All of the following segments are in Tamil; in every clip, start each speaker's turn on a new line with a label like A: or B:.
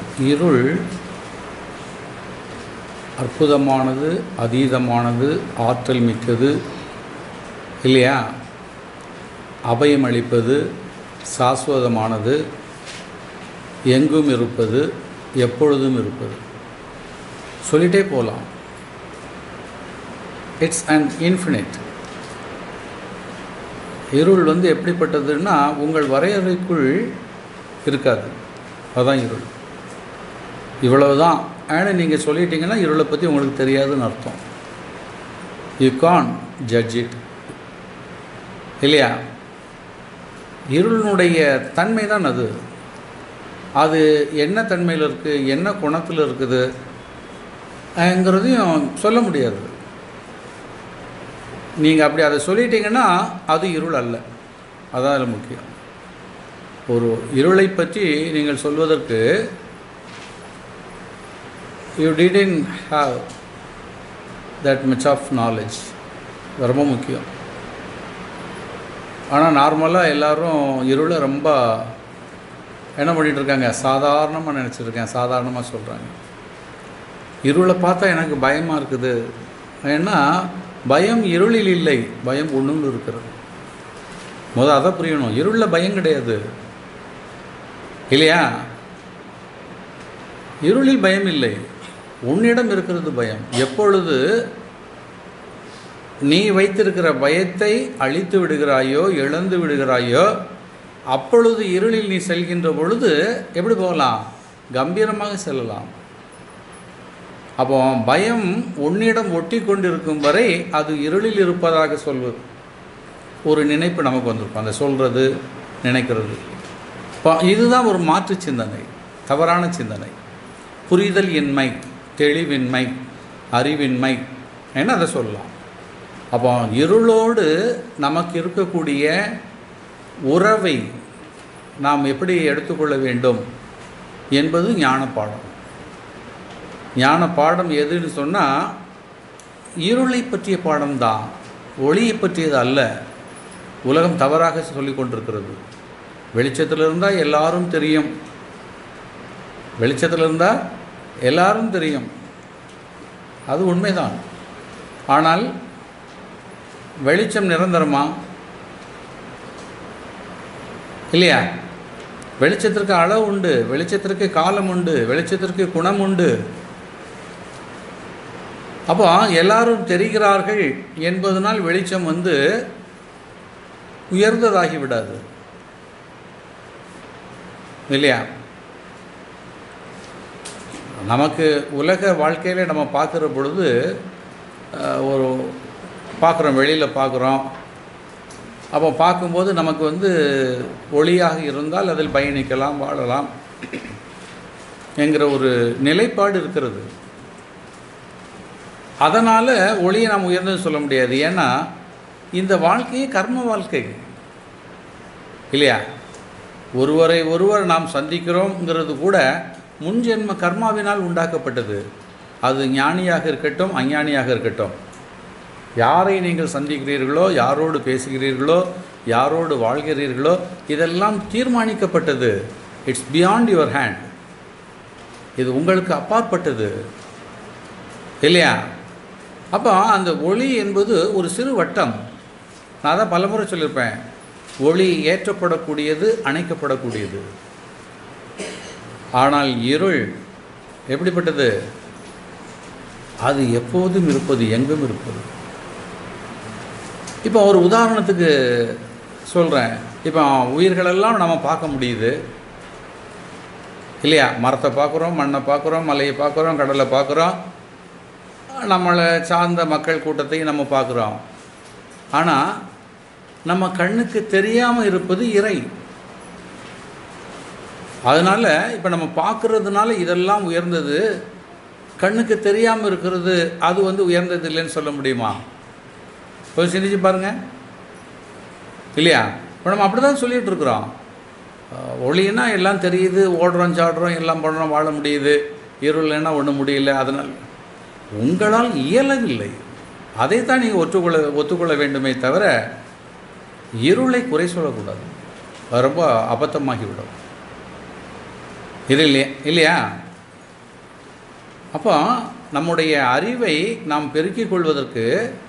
A: இருள் அற்புதமானது அதீதமானது ஆற்றல் மிக்கது இல்லையா அபயம் அளிப்பது சாஸ்வதமானது எங்கும் இருப்பது எப்பொழுதும் இருப்பது சொல்லிட்டே போகலாம் இட்ஸ் அண்ட் இன்ஃபினிட் இருள் வந்து எப்படிப்பட்டதுன்னா உங்கள் வரையறைக்குள் இருக்காது அதுதான் இருள் இவ்வளவு தான் ஆனால் நீங்கள் சொல்லிட்டீங்கன்னா இருளை பற்றி உங்களுக்கு தெரியாதுன்னு அர்த்தம் யூ கான் ஜட்ஜ் இட் இல்லையா இருளினுடைய தன்மை தான் அது அது என்ன தன்மையில் இருக்குது என்ன குணத்தில் இருக்குது ங்கிறதையும் சொல்ல முடியாது நீங்கள் அப்படி அதை சொல்லிட்டீங்கன்னா அது இருள் அல்ல அதான் அதில் முக்கியம் ஒரு இருளை பற்றி நீங்கள் சொல்வதற்கு you didn't have that much of knowledge ரொம்ப முக்கியம் ஆனால் நார்மலாக எல்லோரும் இருளை ரொம்ப என்ன பண்ணிகிட்டு இருக்காங்க சாதாரணமாக நினச்சிருக்கேன் சாதாரணமாக சொல்கிறாங்க இருளை பார்த்தா எனக்கு பயமாக இருக்குது ஏன்னா பயம் இருளில் இல்லை பயம் ஒன்றும் இருக்கிறது முதல் அதை புரியணும் இருளில் பயம் கிடையாது இல்லையா இருளில் பயம் இல்லை உன்னிடம் இருக்கிறது பயம் எப்பொழுது நீ வைத்திருக்கிற பயத்தை அழித்து விடுகிறாயோ இழந்து விடுகிறாயோ அப்பொழுது இருளில் நீ செல்கின்ற பொழுது எப்படி போகலாம் கம்பீரமாக செல்லலாம் அப்போ பயம் உன்னிடம் ஒட்டி கொண்டிருக்கும் வரை அது இருளில் இருப்பதாக சொல்வது ஒரு நினைப்பு நமக்கு வந்திருக்கும் அந்த சொல்கிறது நினைக்கிறது இப்போ இதுதான் ஒரு மாற்று சிந்தனை தவறான சிந்தனை புரிதல் இன்மை தெளிவின்மை அறிவின்மை என்ன அதை சொல்லலாம் அப்போ இருளோடு நமக்கு இருக்கக்கூடிய உறவை நாம் எப்படி எடுத்துக்கொள்ள வேண்டும் என்பது ஞான பாடம் ஞான பாடம் எதுன்னு சொன்னால் இருளை பற்றிய பாடம்தான் ஒளியை பற்றியது அல்ல உலகம் தவறாக சொல்லி கொண்டிருக்கிறது வெளிச்சத்தில் இருந்தால் எல்லாரும் தெரியும் வெளிச்சத்தில் இருந்தால் எல்லாரும் தெரியும் அது உண்மைதான் ஆனால் வெளிச்சம் நிரந்தரமா இல்லையா வெளிச்சத்திற்கு அளவு உண்டு வெளிச்சத்திற்கு காலம் உண்டு வெளிச்சத்திற்கு குணம் உண்டு அப்போ எல்லாரும் தெரிகிறார்கள் என்பதனால் வெளிச்சம் வந்து உயர்ந்ததாகி விடாது இல்லையா நமக்கு உலக வாழ்க்கையில் நம்ம பார்க்குற பொழுது ஒரு பார்க்குறோம் வெளியில் பார்க்குறோம் அப்போ பார்க்கும்போது நமக்கு வந்து ஒளியாக இருந்தால் அதில் பயணிக்கலாம் வாழலாம் என்கிற ஒரு நிலைப்பாடு இருக்கிறது அதனால் ஒளியை நாம் உயர்ந்தது சொல்ல முடியாது ஏன்னா இந்த வாழ்க்கையே கர்ம வாழ்க்கை இல்லையா ஒருவரை ஒருவர் நாம் சந்திக்கிறோங்கிறது கூட முன்ஜென்ம கர்மாவினால் உண்டாக்கப்பட்டது அது ஞானியாக இருக்கட்டும் அஞ்ஞானியாக இருக்கட்டும் யாரை நீங்கள் சந்திக்கிறீர்களோ யாரோடு பேசுகிறீர்களோ யாரோடு வாழ்கிறீர்களோ இதெல்லாம் தீர்மானிக்கப்பட்டது இட்ஸ் பியாண்ட் யுவர் ஹேண்ட் இது உங்களுக்கு அப்பாற்பட்டது இல்லையா அப்போ அந்த ஒளி என்பது ஒரு சிறு வட்டம் நான் தான் பலமுறை சொல்லியிருப்பேன் ஒளி ஏற்றப்படக்கூடியது அணைக்கப்படக்கூடியது ஆனால் இருள் எப்படிப்பட்டது அது எப்போதும் இருப்பது எங்கும் இருப்பது இப்போ ஒரு உதாரணத்துக்கு சொல்கிறேன் இப்போ உயிர்களெல்லாம் நம்ம பார்க்க முடியுது இல்லையா மரத்தை பார்க்குறோம் மண்ணை பார்க்குறோம் மலையை பார்க்குறோம் கடலை பார்க்குறோம் நம்மளை சார்ந்த மக்கள் கூட்டத்தையும் நம்ம பார்க்குறோம் ஆனால் நம்ம கண்ணுக்கு தெரியாமல் இருப்பது இறை அதனால் இப்போ நம்ம பார்க்குறதுனால இதெல்லாம் உயர்ந்தது கண்ணுக்கு தெரியாமல் இருக்கிறது அது வந்து உயர்ந்தது இல்லைன்னு சொல்ல முடியுமா கொஞ்சம் சிந்திச்சு பாருங்கள் இல்லையா இப்போ நம்ம அப்படி தான் சொல்லிகிட்டு இருக்கிறோம் ஒளின்னா எல்லாம் தெரியுது ஓடுறோம் சாடுறோம் எல்லாம் பண்ணுறோம் வாழ முடியுது இருள்னா ஒன்றும் முடியல அதனால் உங்களால் இயலவில்லை அதைத்தான் நீங்கள் ஒற்றுக்கொள்ள ஒத்துக்கொள்ள வேண்டுமே தவிர இருளை குறை சொல்லக்கூடாது அது ரொம்ப அபத்தமாகிவிடும் இது இல்லையா இல்லையா அப்போ நம்முடைய அறிவை நாம் பெருக்கிக் கொள்வதற்கு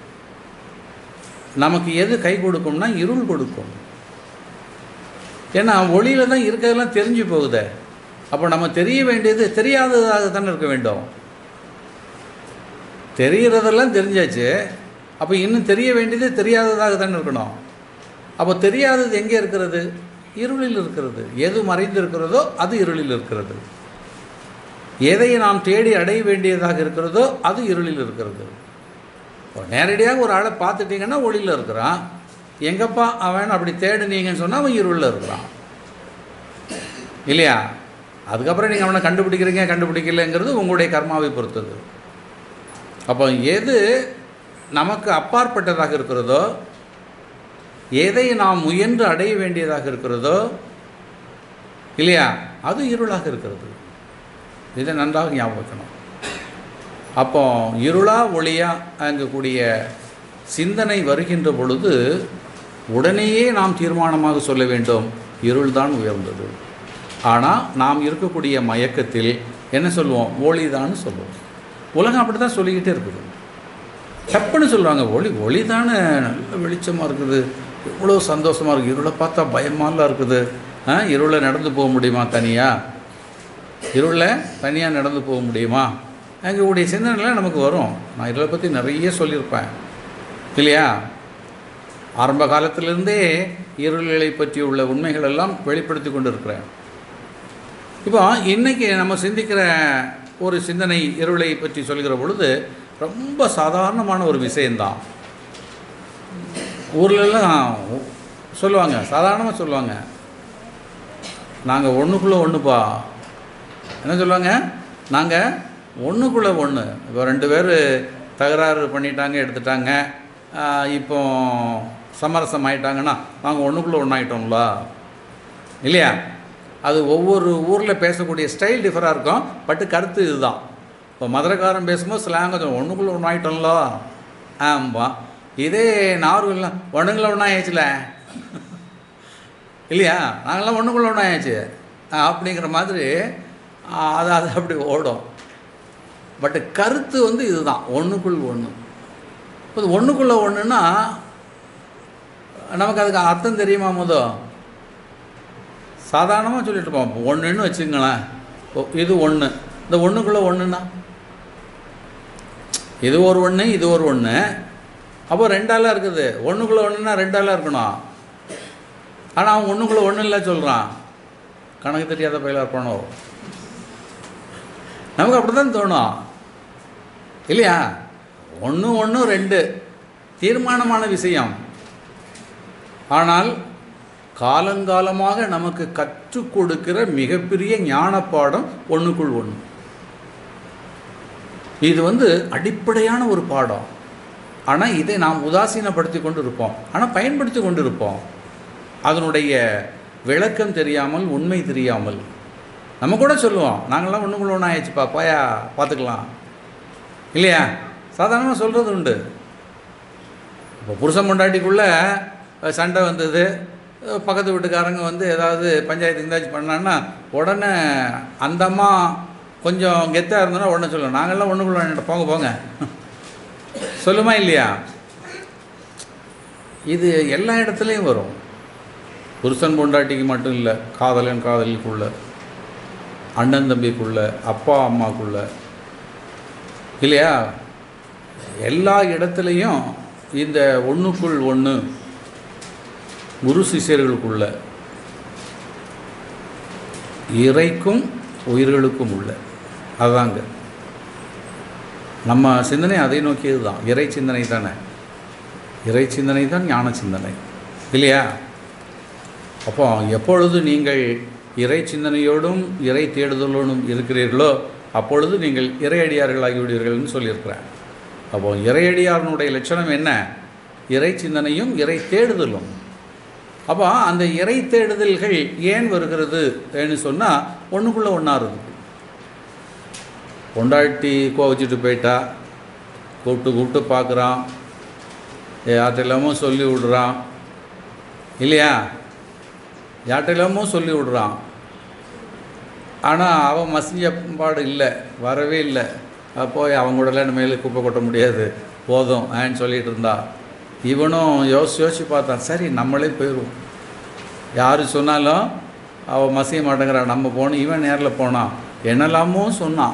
A: நமக்கு எது கை கொடுக்கும்னா இருள் கொடுக்கும் ஏன்னா ஒளியில் தான் இருக்கிறதெல்லாம் தெரிஞ்சு போகுதே அப்போ நம்ம தெரிய வேண்டியது தெரியாததாக தானே இருக்க வேண்டும் தெரிகிறதெல்லாம் தெரிஞ்சாச்சு அப்போ இன்னும் தெரிய வேண்டியது தெரியாததாக தானே இருக்கணும் அப்போ தெரியாதது எங்கே இருக்கிறது இருளில் இருக்கிறது எது மறைந்து இருக்கிறதோ அது இருளில் இருக்கிறது எதை நாம் தேடி அடைய வேண்டியதாக இருக்கிறதோ அது இருளில் இருக்கிறது இப்போ நேரடியாக ஒரு ஆளை பார்த்துட்டிங்கன்னா ஒளியில் இருக்கிறான் எங்கப்பா அவன் அப்படி தேடுனீங்கன்னு சொன்னால் அவன் இருளில் இருக்கிறான் இல்லையா அதுக்கப்புறம் நீங்கள் அவனை கண்டுபிடிக்கிறீங்க கண்டுபிடிக்கலைங்கிறது உங்களுடைய கர்மாவை பொறுத்தது அப்போ எது நமக்கு அப்பாற்பட்டதாக இருக்கிறதோ எதை நாம் முயன்று அடைய வேண்டியதாக இருக்கிறதோ இல்லையா அது இருளாக இருக்கிறது இதை நன்றாக ஞாபகம் வைக்கணும் அப்போ இருளா ஒளியா அங்கக்கூடிய சிந்தனை வருகின்ற பொழுது உடனேயே நாம் தீர்மானமாக சொல்ல வேண்டும் இருள்தான் உயர்ந்தது ஆனால் நாம் இருக்கக்கூடிய மயக்கத்தில் என்ன சொல்லுவோம் ஒளிதான்னு சொல்லுவோம் உலகம் அப்படி தான் சொல்லிக்கிட்டே இருக்குது தப்புன்னு சொல்லுவாங்க ஒளி ஒளி தானே நல்ல வெளிச்சமாக இருக்குது எவ்வளோ சந்தோஷமாக இருக்குது இருளை பார்த்தா பயமாலாம் இருக்குது ஆ இருளில் நடந்து போக முடியுமா தனியாக இருளில் தனியாக நடந்து போக முடியுமா எங்களுடைய சிந்தனைலாம் நமக்கு வரும் நான் இருளை பற்றி நிறைய சொல்லியிருப்பேன் இல்லையா ஆரம்ப காலத்திலிருந்தே இருள்களை பற்றி உள்ள உண்மைகள் எல்லாம் வெளிப்படுத்தி கொண்டு இருக்கிறேன் இப்போ இன்றைக்கி நம்ம சிந்திக்கிற ஒரு சிந்தனை இருளை பற்றி சொல்கிற பொழுது ரொம்ப சாதாரணமான ஒரு விஷயந்தான் ஊர்லெல்லாம் சொல்லுவாங்க சாதாரணமாக சொல்லுவாங்க நாங்கள் ஒன்றுக்குள்ளே ஒன்றுப்பா என்ன சொல்லுவாங்க நாங்கள் ஒன்றுக்குள்ளே ஒன்று இப்போ ரெண்டு பேர் தகராறு பண்ணிட்டாங்க எடுத்துட்டாங்க ஆஹ் இப்போ சமரசம் ஆயிட்டாங்கன்னா நாங்கள் ஒன்றுக்குள்ளே ஒன்றாயிட்டோங்களா இல்லையா அது ஒவ்வொரு ஊரில் பேசக்கூடிய ஸ்டைல் டிஃபராக இருக்கும் பட்டு கருத்து இதுதான் இப்போ மதுரைக்காரன் பேசும்போது ஸ்லாங் கொஞ்சம் ஒன்றுக்குள்ளே ஒன்று ஆகிட்டோம்ல ஆம்பா இதே நார்வெல்லாம் ஒன்றுங்கள ஒன்றா ஆயிடுச்சுல இல்லையா நாங்களாம் ஒன்றுக்குள்ளே ஒன்றா ஆயிடுச்சு அப்படிங்கிற மாதிரி ஆ, அது அது அப்படி ஓடும் பட்டு கருத்து வந்து இதுதான் ஒன்றுக்குள் ஒன்று இப்போ ஒன்றுக்குள்ளே ஒன்றுன்னா நமக்கு அதுக்கு அர்த்தம் தெரியுமா முதல் சாதாரணமாக சொல்லிட்டு இருப்போம் ஒன்றுன்னு வச்சுங்களேன் ஓ, இது ஒன்று இந்த ஒன்றுக்குள்ளே ஒன்றுன்னா இது ஒரு ஒன்று இது ஒரு ஒன்று அப்போ ரெண்டாலாம் இருக்குது ஒன்றுக்குள்ளே ஒன்றுனா ரெண்டாலாம் இருக்கணும் ஆனால் அவன் ஒன்றுக்குள்ளே ஒன்றும் இல்லை சொல்கிறான் கணக்கு தெரியாத பயிலாக இருப்பானோ நமக்கு அப்படி தான் தோணும் இல்லையா ஒன்று ஒன்று ரெண்டு தீர்மானமான விஷயம் ஆனால் காலங்காலமாக நமக்கு கற்றுக் கொடுக்கிற மிகப்பெரிய ஞான பாடம் ஒன்றுக்குள் ஒன்று இது வந்து அடிப்படையான ஒரு பாடம் ஆனால் இதை நாம் உதாசீனப்படுத்தி கொண்டு இருப்போம் ஆனால் பயன்படுத்தி கொண்டு இருப்போம் அதனுடைய விளக்கம் தெரியாமல் உண்மை தெரியாமல் நம்ம கூட சொல்லுவோம் நாங்களாம் ஒன்றுக்குள்ள ஒன்று ஆயிடுச்சுப்பா போயா பார்த்துக்கலாம் இல்லையா சாதாரணமாக சொல்கிறது உண்டு இப்போ புருஷன் பொண்டாட்டிக்குள்ளே அஹ், சண்டை வந்தது அஹ், பக்கத்து வீட்டுக்காரங்க வந்து ஏதாவது பஞ்சாயத்து இருந்தாச்சும் பண்ணான்னா உடனே அந்த அம்மா கொஞ்சம் கெத்தாக இருந்தோன்னா உடனே சொல்லுவோம் நாங்கள்லாம் ஒன்றுக்குள்ள போங்க போங்க சொல்லுமா இல்லையா இது எல்லா இடத்துலையும் வரும் புருஷன் பொண்டாட்டிக்கு மட்டும் இல்லை காதலன் காதலிக்குள்ள அண்ணன் தம்பிக்குள்ள அப்பா அம்மாக்குள்ள இல்லையா எல்லா இடத்துலையும் இந்த ஒன்றுக்குள் ஒன்று குரு சிஷ்யர்களுக்குள்ள இறைக்கும் உயிர்களுக்கும் உள்ள அதுதாங்க நம்ம சிந்தனை அதை நோக்கியது தான் இறை சிந்தனை தானே இறை சிந்தனை தான் ஞான சிந்தனை இல்லையா அப்போ எப்பொழுது நீங்கள் இறை சிந்தனையோடும் இறை தேடுதலோடும் இருக்கிறீர்களோ அப்பொழுது நீங்கள் இறையடியார்கள் ஆகிவிடுவீர்கள்னு சொல்லியிருக்கிறேன் அப்போ இறையடியாரனுடைய லட்சணம் என்ன இறை சிந்தனையும் இறை தேடுதலும் அப்போ அந்த இறை தேடுதல்கள் ஏன் வருகிறது ஏன்னு சொன்னால் ஒன்றுக்குள்ளே ஒன்றா இருக்குது பொண்டாட்டி கோவச்சிட்டு போயிட்டா கூப்பிட்டு கூப்பிட்டு பார்க்குறான் யார்கிட்ட இல்லாமல் சொல்லி விடுறான் இல்லையா யார்கிட்ட இல்லாமல் சொல்லி விடுறான் ஆனால் அவன் மசிஞ்ச பாடு இல்லை வரவே இல்லை போய் அவங்க கூடலாம் இனிமேல் குப்பை கொட்ட முடியாது போதும் ஆன்னு சொல்லிட்டு இருந்தா இவனும் யோசிச்சு யோசிச்சு பார்த்தான் சரி நம்மளே போயிடுவோம் யார் சொன்னாலும் அவள் மசிய மாட்டேங்கிறா நம்ம போகணும் இவன் நேரில் போனான் என்னெல்லாமோ சொன்னான்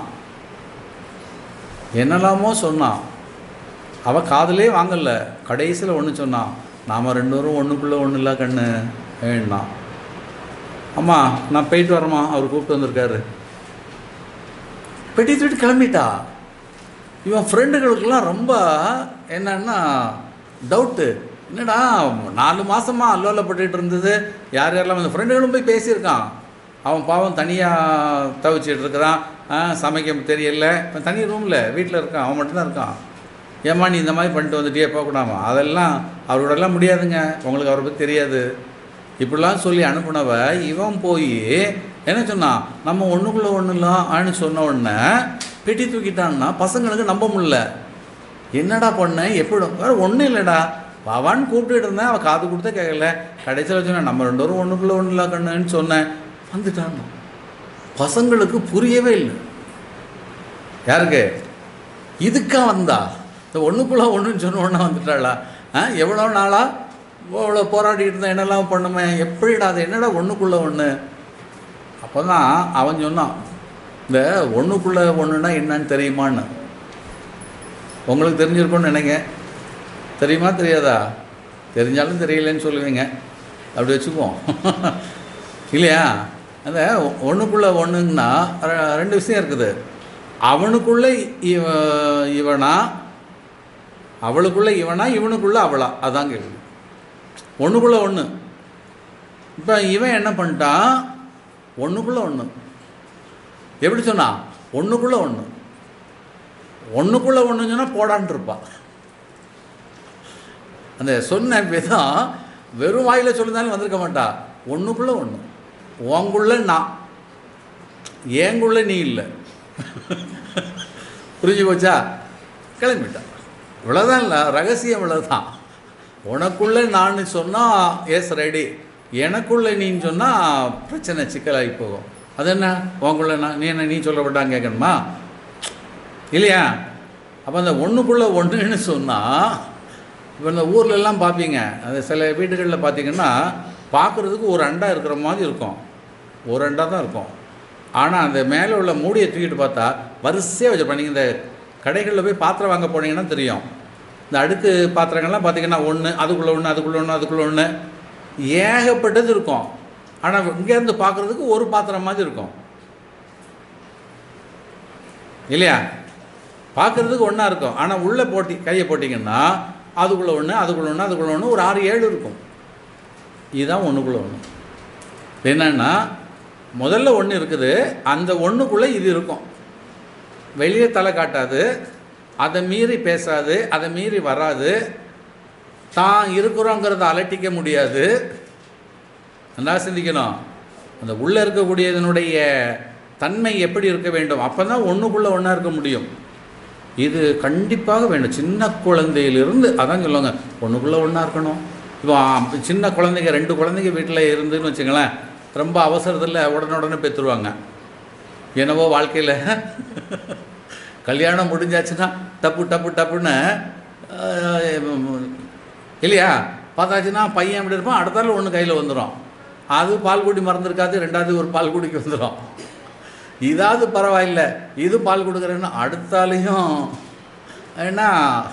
A: என்னெல்லாமோ சொன்னான் அவள் காதலே வாங்கல கடைசியில் ஒன்று சொன்னான் நாம் ரெண்டு பேரும் ஒன்றுக்குள்ளே ஒன்றும் இல்லை கண்ணு வேணாம் அம்மா நான் போயிட்டு வரேம்மா அவர் கூப்பிட்டு வந்திருக்காரு பெட்டி தூக்கிட்டு கிளம்பிட்டா இவன் ஃப்ரெண்டுகளுக்கெல்லாம் ரொம்ப என்னன்னா டவுட்டு என்னடா நாலு மாதமாக அல்லோலப்பட்டுட்டு இருந்தது யார் யாரெல்லாம் அந்த ஃப்ரெண்டுகளும் போய் பேசியிருக்கான் அவன் பாவம் தனியாக தவிச்சிட்டு இருக்கிறான் ஆ, சமைக்க தெரியல இப்போ தனி ரூமில் வீட்டில் இருக்கான் அவன் மட்டும்தான் இருக்கான் ஏம்மா நீ இந்த மாதிரி பண்ணிட்டு வந்துட்டியே போகக்கூடாமா அதெல்லாம் அவரோடலாம் முடியாதுங்க உங்களுக்கு அவரை பற்றி தெரியாது இப்படிலாம் சொல்லி அனுப்புனவ இவன் போய் என்ன சொன்னான் நம்ம ஒன்றுக்குள்ளே ஒன்றுலாம் ஆன்னு சொன்ன உடனே பெட்டி தூக்கிட்டான்னா பசங்களுக்கு நம்ப முடியல என்னடா பண்ண எப்படி வேறு ஒன்றும் இல்லைடா வாவான்னு கூப்பிட்டுட்டு இருந்தேன் அவள் காது கொடுத்தா கேட்கல கடைசியில் சொன்னேன் நம்ம ரெண்டு பேரும் ஒன்றுக்குள்ளே ஒன்றுல கண்ணுன்னு சொன்னேன் வந்துட்டான் பசங்களுக்கு புரியவே இல்லை யாருக்கு இதுக்கா வந்தா இந்த ஒன்றுக்குள்ளே ஒன்றுன்னு சொன்ன உடனே வந்துட்டாளா ஆ எவ்வளோ நாளா இவ்வளோ போராடிட்டு இருந்தேன் என்னெல்லாம் பண்ணுமே எப்படிடா அது என்னடா ஒன்றுக்குள்ளே ஒன்று அப்போ தான் அவன் சொன்னான் இந்த ஒன்றுக்குள்ளே ஒன்றுனா என்னன்னு தெரியுமான்னு உங்களுக்கு தெரிஞ்சிருக்கும்னு நினைங்க தெரியுமா தெரியாதா தெரிஞ்சாலும் தெரியலன்னு சொல்லுவீங்க அப்படி வச்சுக்குவோம் இல்லையா அந்த ஒன்றுக்குள்ளே ஒன்றுங்கன்னா ர- ரெண்டு விஷயம் இருக்குது அவனுக்குள்ளே இவ இவனா அவளுக்குள்ளே இவனா இவனுக்குள்ளே அவளா அதான் கேள்வி ஒன்றுக்குள்ளே ஒன்று இப்போ இவன் என்ன பண்ணிட்டான் ஒன்றுக்குள்ளே ஒன்று எப்படி சொன்னான் ஒன்றுக்குள்ளே ஒன்று ஒன்றுக்குள்ளே ஒன்று சொன்னால் போடான்னு இருப்பான் அந்த சொன்ன விதம் வெறும் வாயில் சொல்லியிருந்தாலும் வந்திருக்க மாட்டா ஒன்றுக்குள்ளே ஒன்று உங்குள்ள நான் ஏங்குள்ள நீ இல்லை புரிஞ்சு போச்சா கிளம்பிட்டான் இவ்வளோதான் இல்லை ரகசியம் இவ்வளோதான் உனக்குள்ளே நான் சொன்னால் எஸ் ரெடி எனக்குள்ளே நீன்னு சொன்னால் பிரச்சனை சிக்கலாகி போகும் அது என்ன உங்களுள்ள நான் நீ என்ன நீ சொல்லப்பட்டாங்க கேட்கணுமா இல்லையா அப்போ அந்த ஒன்றுக்குள்ளே ஒன்றுன்னு சொன்னால் இப்போ இந்த ஊர்ல எல்லாம் பார்ப்பீங்க அது சில வீடுகளில் பார்த்தீங்கன்னா பார்க்குறதுக்கு ஒரு அண்டா இருக்கிற மாதிரி இருக்கும் ஒரு அண்டா தான் இருக்கும் ஆனால் அந்த மேலே உள்ள மூடியை தூக்கிட்டு பார்த்தா வரிசையாக வச்சுருப்பாங்க நீங்கள் இந்த கடைகளில் போய் பாத்திரம் வாங்க போனீங்கன்னா தெரியும் இந்த அடுக்கு பாத்திரங்கள்லாம் பார்த்தீங்கன்னா ஒன்று அதுக்குள்ளே ஒன்று அதுக்குள்ளே ஒன்று அதுக்குள்ளே ஒன்று ஏகப்பட்டது இருக்கும் ஆனால் இங்கேருந்து பார்க்குறதுக்கு ஒரு பாத்திரம் மாதிரி இருக்கும் இல்லையா பார்க்குறதுக்கு ஒன்றா இருக்கும் ஆனால் உள்ளே போட்டி கையை போட்டிங்கன்னா அதுக்குள்ளே ஒன்று அதுக்குள்ளே ஒன்று அதுக்குள்ளே ஒன்று ஒரு ஆறு ஏழு இருக்கும் இதுதான் ஒன்றுக்குள்ளே ஒன்று என்னன்னா முதல்ல ஒன்று இருக்குது அந்த ஒன்றுக்குள்ளே இது இருக்கும் வெளியே தலை காட்டாது அதை மீறி பேசாது அதை மீறி வராது தான் இருக்கிறோங்கிறத அலட்டிக்க முடியாது நல்லா சிந்திக்கணும் அந்த உள்ளே இருக்கக்கூடியதனுடைய தன்மை எப்படி இருக்க வேண்டும் அப்போ தான் ஒன்றுக்குள்ளே ஒன்றா இருக்க முடியும் இது கண்டிப்பாக வேணும் சின்ன குழந்தையிலிருந்து அதான் சொல்லுவாங்க ஒன்றுக்குள்ளே ஒன்றா இருக்கணும் இப்போ ஆ, சின்ன குழந்தைங்க ரெண்டு குழந்தைங்க வீட்டில் இருந்துன்னு வச்சுங்களேன் ரொம்ப அவசரத்தில் உடனே உடனே பெற்றுருவாங்க என்னவோ வாழ்க்கையில் கல்யாணம் முடிஞ்சாச்சுன்னா டப்பு டப்பு டப்புன்னு ஆஹ், இல்லையா பார்த்தாச்சுன்னா பையன் எப்படி இருப்பான் அடுத்தால ஒன்று கையில் வந்துடும் அது பால் குடி மறந்துருக்காது ரெண்டாவது ஒரு பால் குடிக்கு வந்துடும் இதாவது பரவாயில்ல இது பால் கொடுக்குறேன்னு அடுத்தாலையும் ஏன்னா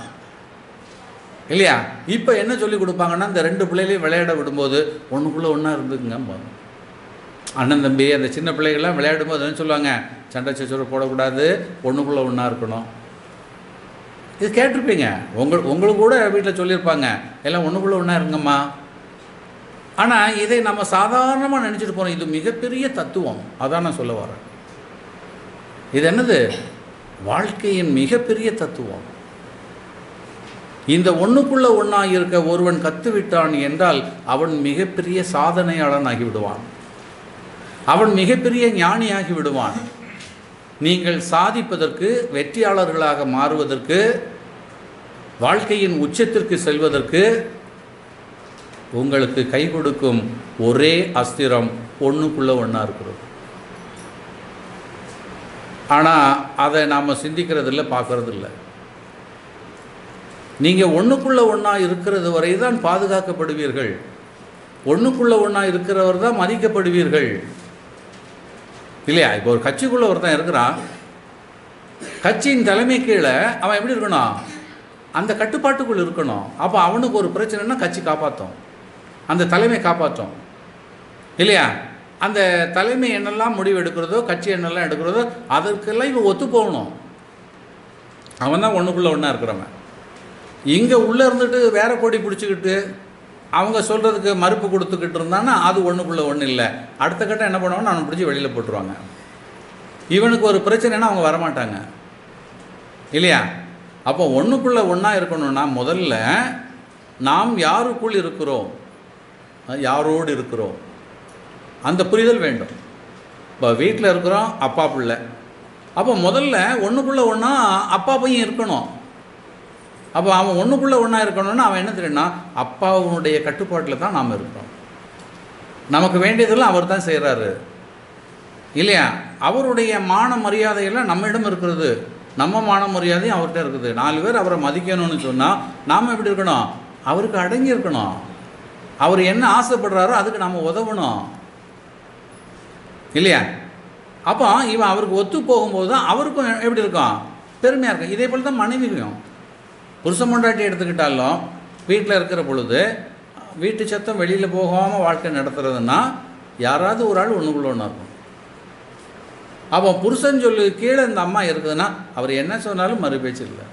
A: இல்லையா இப்போ என்ன சொல்லி கொடுப்பாங்கன்னா இந்த ரெண்டு பிள்ளைகளையும் விளையாட விடும்போது ஒன்றுக்குள்ளே ஒன்றா இருந்துக்குங்க அண்ணன் தம்பி அந்த சின்ன பிள்ளைகள்லாம் விளையாடும் போது என்ன சொல்லுவாங்க சண்டை சச்சரவு போடக்கூடாது ஒன்றுக்குள்ளே ஒன்றா இருக்கணும் இது கேட்டிருப்பீங்க உங்கள் உங்களுக்கு கூட வீட்டில் சொல்லியிருப்பாங்க எல்லாம் ஒன்றுக்குள்ளே ஒன்றா இருங்கம்மா ஆனால் இதை நம்ம சாதாரணமாக நினச்சிட்டு போகிறோம் இது மிகப்பெரிய தத்துவம் அதான் நான் சொல்ல வரேன் இது என்னது வாழ்க்கையின் மிகப்பெரிய தத்துவம் இந்த ஒன்றுக்குள்ள ஒன்றா இருக்க ஒருவன் கத்துவிட்டான் என்றால் அவன் மிகப்பெரிய சாதனையாளன் ஆகிவிடுவான் அவன் மிகப்பெரிய ஞானியாகி விடுவான் நீங்கள் சாதிப்பதற்கு வெற்றியாளர்களாக மாறுவதற்கு வாழ்க்கையின் உச்சத்திற்கு செல்வதற்கு உங்களுக்கு கை கொடுக்கும் ஒரே அஸ்திரம் ஒன்றுக்குள்ளே ஒன்றா இருக்கிறது ஆனால் அதை நாம் சிந்திக்கிறதில்ல பார்க்கறதில்ல நீங்கள் ஒன்றுக்குள்ளே ஒன்றா இருக்கிறது வரை தான் பாதுகாக்கப்படுவீர்கள் ஒன்றுக்குள்ளே ஒன்றா இருக்கிறவர் தான் மதிக்கப்படுவீர்கள் இல்லையா இப்போ ஒரு கட்சிக்குள்ளே ஒருத்தன் இருக்கிறான் கட்சியின் தலைமை கீழே அவன் எப்படி இருக்கணும் அந்த கட்டுப்பாட்டுக்குள் இருக்கணும் அப்போ அவனுக்கு ஒரு பிரச்சனைனா கட்சி காப்பாற்றும் அந்த தலைமை காப்பாற்றும் இல்லையா அந்த தலைமை என்னெல்லாம் முடிவு எடுக்கிறதோ கட்சி என்னெல்லாம் எடுக்கிறதோ அதற்கெல்லாம் இவன் ஒத்து போகணும் அவன் தான் ஒன்றுக்குள்ளே ஒன்றா இருக்கிறவன் இங்கே உள்ளே இருந்துட்டு வேற கொடி பிடிச்சிக்கிட்டு அவங்க சொல்கிறதுக்கு மறுப்பு கொடுத்துக்கிட்டு இருந்தான்னா அது ஒன்றுக்குள்ளே ஒன்றும் இல்லை அடுத்த கட்டம் என்ன பண்ணுவாங்கன்னா அவனை பிடிச்சி வெளியில் போட்டுருவாங்க இவனுக்கு ஒரு பிரச்சனைனா அவங்க வரமாட்டாங்க இல்லையா அப்போ ஒன்றுக்குள்ளே ஒன்றா இருக்கணும்னா முதல்ல நாம் யாருக்குள் இருக்கிறோம் யாரோடு இருக்கிறோம் அந்த புரிதல் வேண்டும் இப்போ வீட்டில் இருக்கிறோம் அப்பா பிள்ளை அப்போ முதல்ல ஒன்றுக்குள்ளே ஒன்றா அப்பா பையன் இருக்கணும் அப்போ அவன் ஒன்றுக்குள்ளே ஒன்றா இருக்கணும்னா அவன் என்ன தெரியும்னா அப்பாவுடைய கட்டுப்பாட்டில் தான் நாம் இருக்கிறோம் நமக்கு வேண்டியதெல்லாம் அவர் தான் செய்கிறாரு இல்லையா அவருடைய மான மரியாதையெல்லாம் நம்மிடம் இருக்கிறது நம்ம மான மரியாதையும் அவர்கிட்ட இருக்குது நாலு பேர் அவரை மதிக்கணும்னு சொன்னால் நாம் எப்படி இருக்கணும் அவருக்கு அடங்கி இருக்கணும் அவர் என்ன ஆசைப்படுறாரோ அதுக்கு நம்ம உதவணும் இல்லையா அப்போ இவன் அவருக்கு ஒத்து போகும்போது தான் அவருக்கும் எப்படி இருக்கும் பெருமையாக இருக்கும் இதே போல் தான் மனைவிக்கும் புருஷன் பொண்டாட்டி எடுத்துக்கிட்டாலும் வீட்டில் இருக்கிற பொழுது வீட்டு சத்தம் வெளியில் போகாமல் வாழ்க்கை நடத்துறதுன்னா யாராவது ஒரு ஆள் ஒன்றுக்குள்ள ஒன்றா இருக்கும் அப்போ புருஷன் சொல்லு கீழே இந்த அம்மா இருக்குதுன்னா அவர் என்ன சொன்னாலும் மறு பேச்சு இல்லை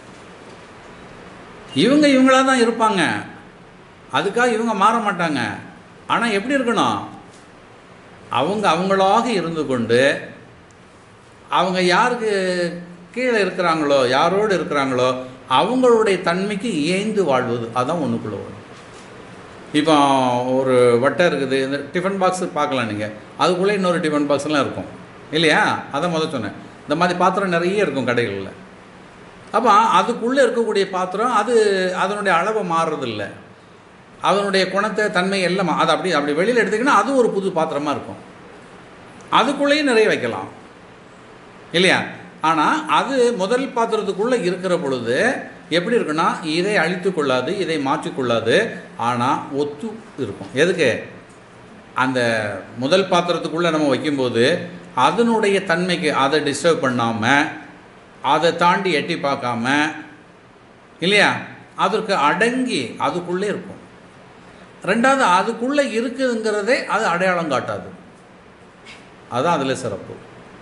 A: இவங்க இவங்களாக தான் இருப்பாங்க அதுக்காக இவங்க மாற மாட்டாங்க ஆனால் எப்படி இருக்கணும் அவங்க அவங்களாக இருந்து கொண்டு அவங்க யாருக்கு கீழே இருக்கிறாங்களோ யாரோடு இருக்கிறாங்களோ அவங்களுடைய தன்மைக்கு இயைந்து வாழ்வது அதான் ஒன்றுக்குள்ள வரும் இப்போ ஒரு வட்டை இருக்குது இந்த டிஃபன் பாக்ஸ் பார்க்கலாம் நீங்கள் அதுக்குள்ளே இன்னொரு டிஃபன் பாக்ஸ்லாம் இருக்கும் இல்லையா அதை முதல் சொன்னேன் இந்த மாதிரி பாத்திரம் நிறைய இருக்கும் கடைகளில் அப்போ அதுக்குள்ளே இருக்கக்கூடிய பாத்திரம் அது அதனுடைய அளவை மாறுறதில்ல அதனுடைய குணத்தை தன்மை எல்லாம் அது அப்படி அப்படி வெளியில் எடுத்திங்கன்னா அது ஒரு புது பாத்திரமாக இருக்கும் அதுக்குள்ளேயும் நிறைய வைக்கலாம் இல்லையா ஆனால் அது முதல் பாத்திரத்துக்குள்ளே இருக்கிற பொழுது எப்படி இருக்குன்னா இதை அழித்து கொள்ளாது இதை மாற்றிக்கொள்ளாது ஆனால் ஒத்து இருக்கும் எதுக்கு அந்த முதல் பாத்திரத்துக்குள்ளே நம்ம வைக்கும்போது அதனுடைய தன்மைக்கு அதை டிஸ்டர்ப் பண்ணாமல் அதை தாண்டி எட்டி பார்க்காம இல்லையா அதற்கு அடங்கி அதுக்குள்ளே இருக்கும் ரெண்டாவது அதுக்குள்ளே இருக்குதுங்கிறதே அது அடையாளம் காட்டாது அதுதான் அதில் சிறப்பு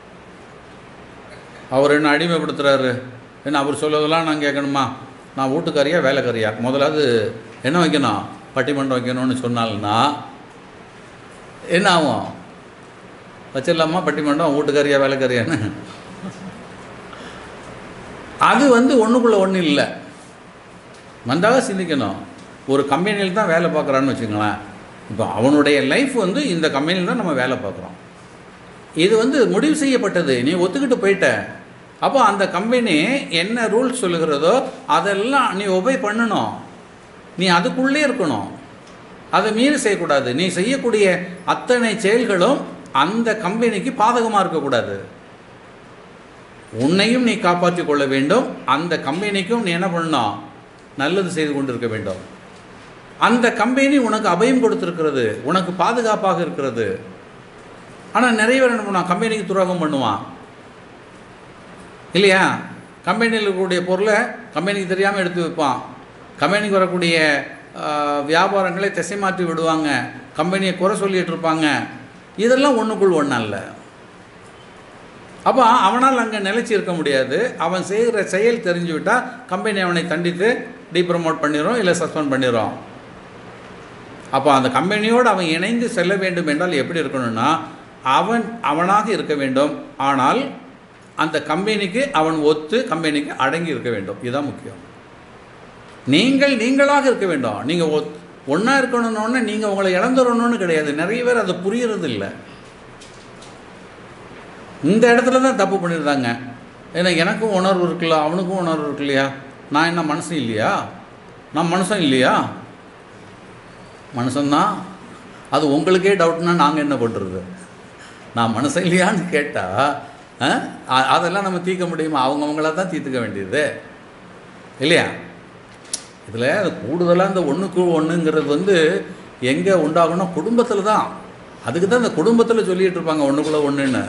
A: அவர் என்ன அடிமைப்படுத்துகிறாரு என்ன அவர் சொல்லதெல்லாம் நான் கேட்கணுமா நான் வீட்டுக்காரியா வேலைக்காரியா முதலாவது என்ன வைக்கணும் பட்டிமன்றம் வைக்கணும்னு சொன்னால்னா என்ன ஆகும் வச்சிடலாமா பட்டிமன்றம் வீட்டுக்காரியா வேலைக்காரியான்னு அது வந்து ஒன்றுக்குள்ளே ஒன்றும் இல்லை வந்தாக சிந்திக்கணும் ஒரு கம்பெனியில் தான் வேலை பார்க்குறான்னு வச்சுங்களேன் இப்போ அவனுடைய லைஃப் வந்து இந்த கம்பெனியில் தான் நம்ம வேலை பார்க்குறோம் இது வந்து முடிவு செய்யப்பட்டது நீ ஒத்துக்கிட்டு போயிட்ட அப்போ அந்த கம்பெனி என்ன ரூல்ஸ் சொல்லுகிறதோ அதெல்லாம் நீ ஒபே பண்ணணும் நீ அதுக்குள்ளே இருக்கணும் அதை மீறி செய்யக்கூடாது நீ செய்யக்கூடிய அத்தனை செயல்களும் அந்த கம்பெனிக்கு பாதகமாக இருக்கக்கூடாது உன்னையும் நீ காப்பாற்றிக் கொள்ள வேண்டும் அந்த கம்பெனிக்கும் நீ என்ன பண்ணணும் நல்லது செய்து கொண்டிருக்க வேண்டும் அந்த கம்பெனி உனக்கு அபயம் கொடுத்துருக்கிறது உனக்கு பாதுகாப்பாக இருக்கிறது ஆனால் நிறைய பேர் என்ன பண்ணுவான் கம்பெனிக்கு துரோகம் பண்ணுவான் இல்லையா கம்பெனியில் இருக்கக்கூடிய பொருளை கம்பெனிக்கு தெரியாமல் எடுத்து வைப்பான் கம்பெனிக்கு வரக்கூடிய ஆஹ், வியாபாரங்களை திசை மாற்றி விடுவாங்க கம்பெனியை குறை சொல்லிட்டு இருப்பாங்க இதெல்லாம் ஒன்றுக்குள் ஒன்றா இல்லை அப்போ அவனால் அங்கே நிலைச்சி இருக்க முடியாது அவன் செய்கிற செயல் தெரிஞ்சு விட்டால் கம்பெனி அவனை தண்டித்து டீப்ரமோட் பண்ணிடும் இல்லை சஸ்பெண்ட் பண்ணிடும் அப்போ அந்த கம்பெனியோடு அவன் இணைந்து செல்ல வேண்டும் என்றால் எப்படி இருக்கணும்னா அவன் அவனாக இருக்க வேண்டும் ஆனால் அந்த கம்பெனிக்கு அவன் ஒத்து கம்பெனிக்கு அடங்கி இருக்க வேண்டும் இதுதான் முக்கியம் நீங்கள் நீங்களாக இருக்க வேண்டும் நீங்கள் ஒத் ஒன்றா இருக்கணும்னு நீங்கள் உங்களை இழந்துடணும்னு கிடையாது நிறைய பேர் அதை புரியறது இல்லை இந்த இடத்துல தான் தப்பு பண்ணியிருந்தாங்க ஏன்னா எனக்கும் உணர்வு இருக்குல்ல அவனுக்கும் உணர்வு இருக்கு இல்லையா நான் என்ன மனுஷன் இல்லையா நான் மனுஷன் இல்லையா மனுஷன்தான் அது உங்களுக்கே டவுட்னா நாங்கள் என்ன பண்ணுறது நான் மனுஷன் இல்லையான்னு கேட்டால் ஆ? அ- அதெல்லாம் நம்ம தீர்க்க முடியுமா அவங்கவுங்களா தான் தீர்த்துக்க வேண்டியது இல்லையா இதில் அது கூடுதலாக இந்த ஒன்றுக்கு ஒன்றுங்கிறது வந்து எங்கே உண்டாகும்னா குடும்பத்தில் தான் அதுக்கு தான் இந்த குடும்பத்தில் சொல்லிகிட்டு இருப்பாங்க ஒன்றுக்குள்ளே ஒன்றுன்னு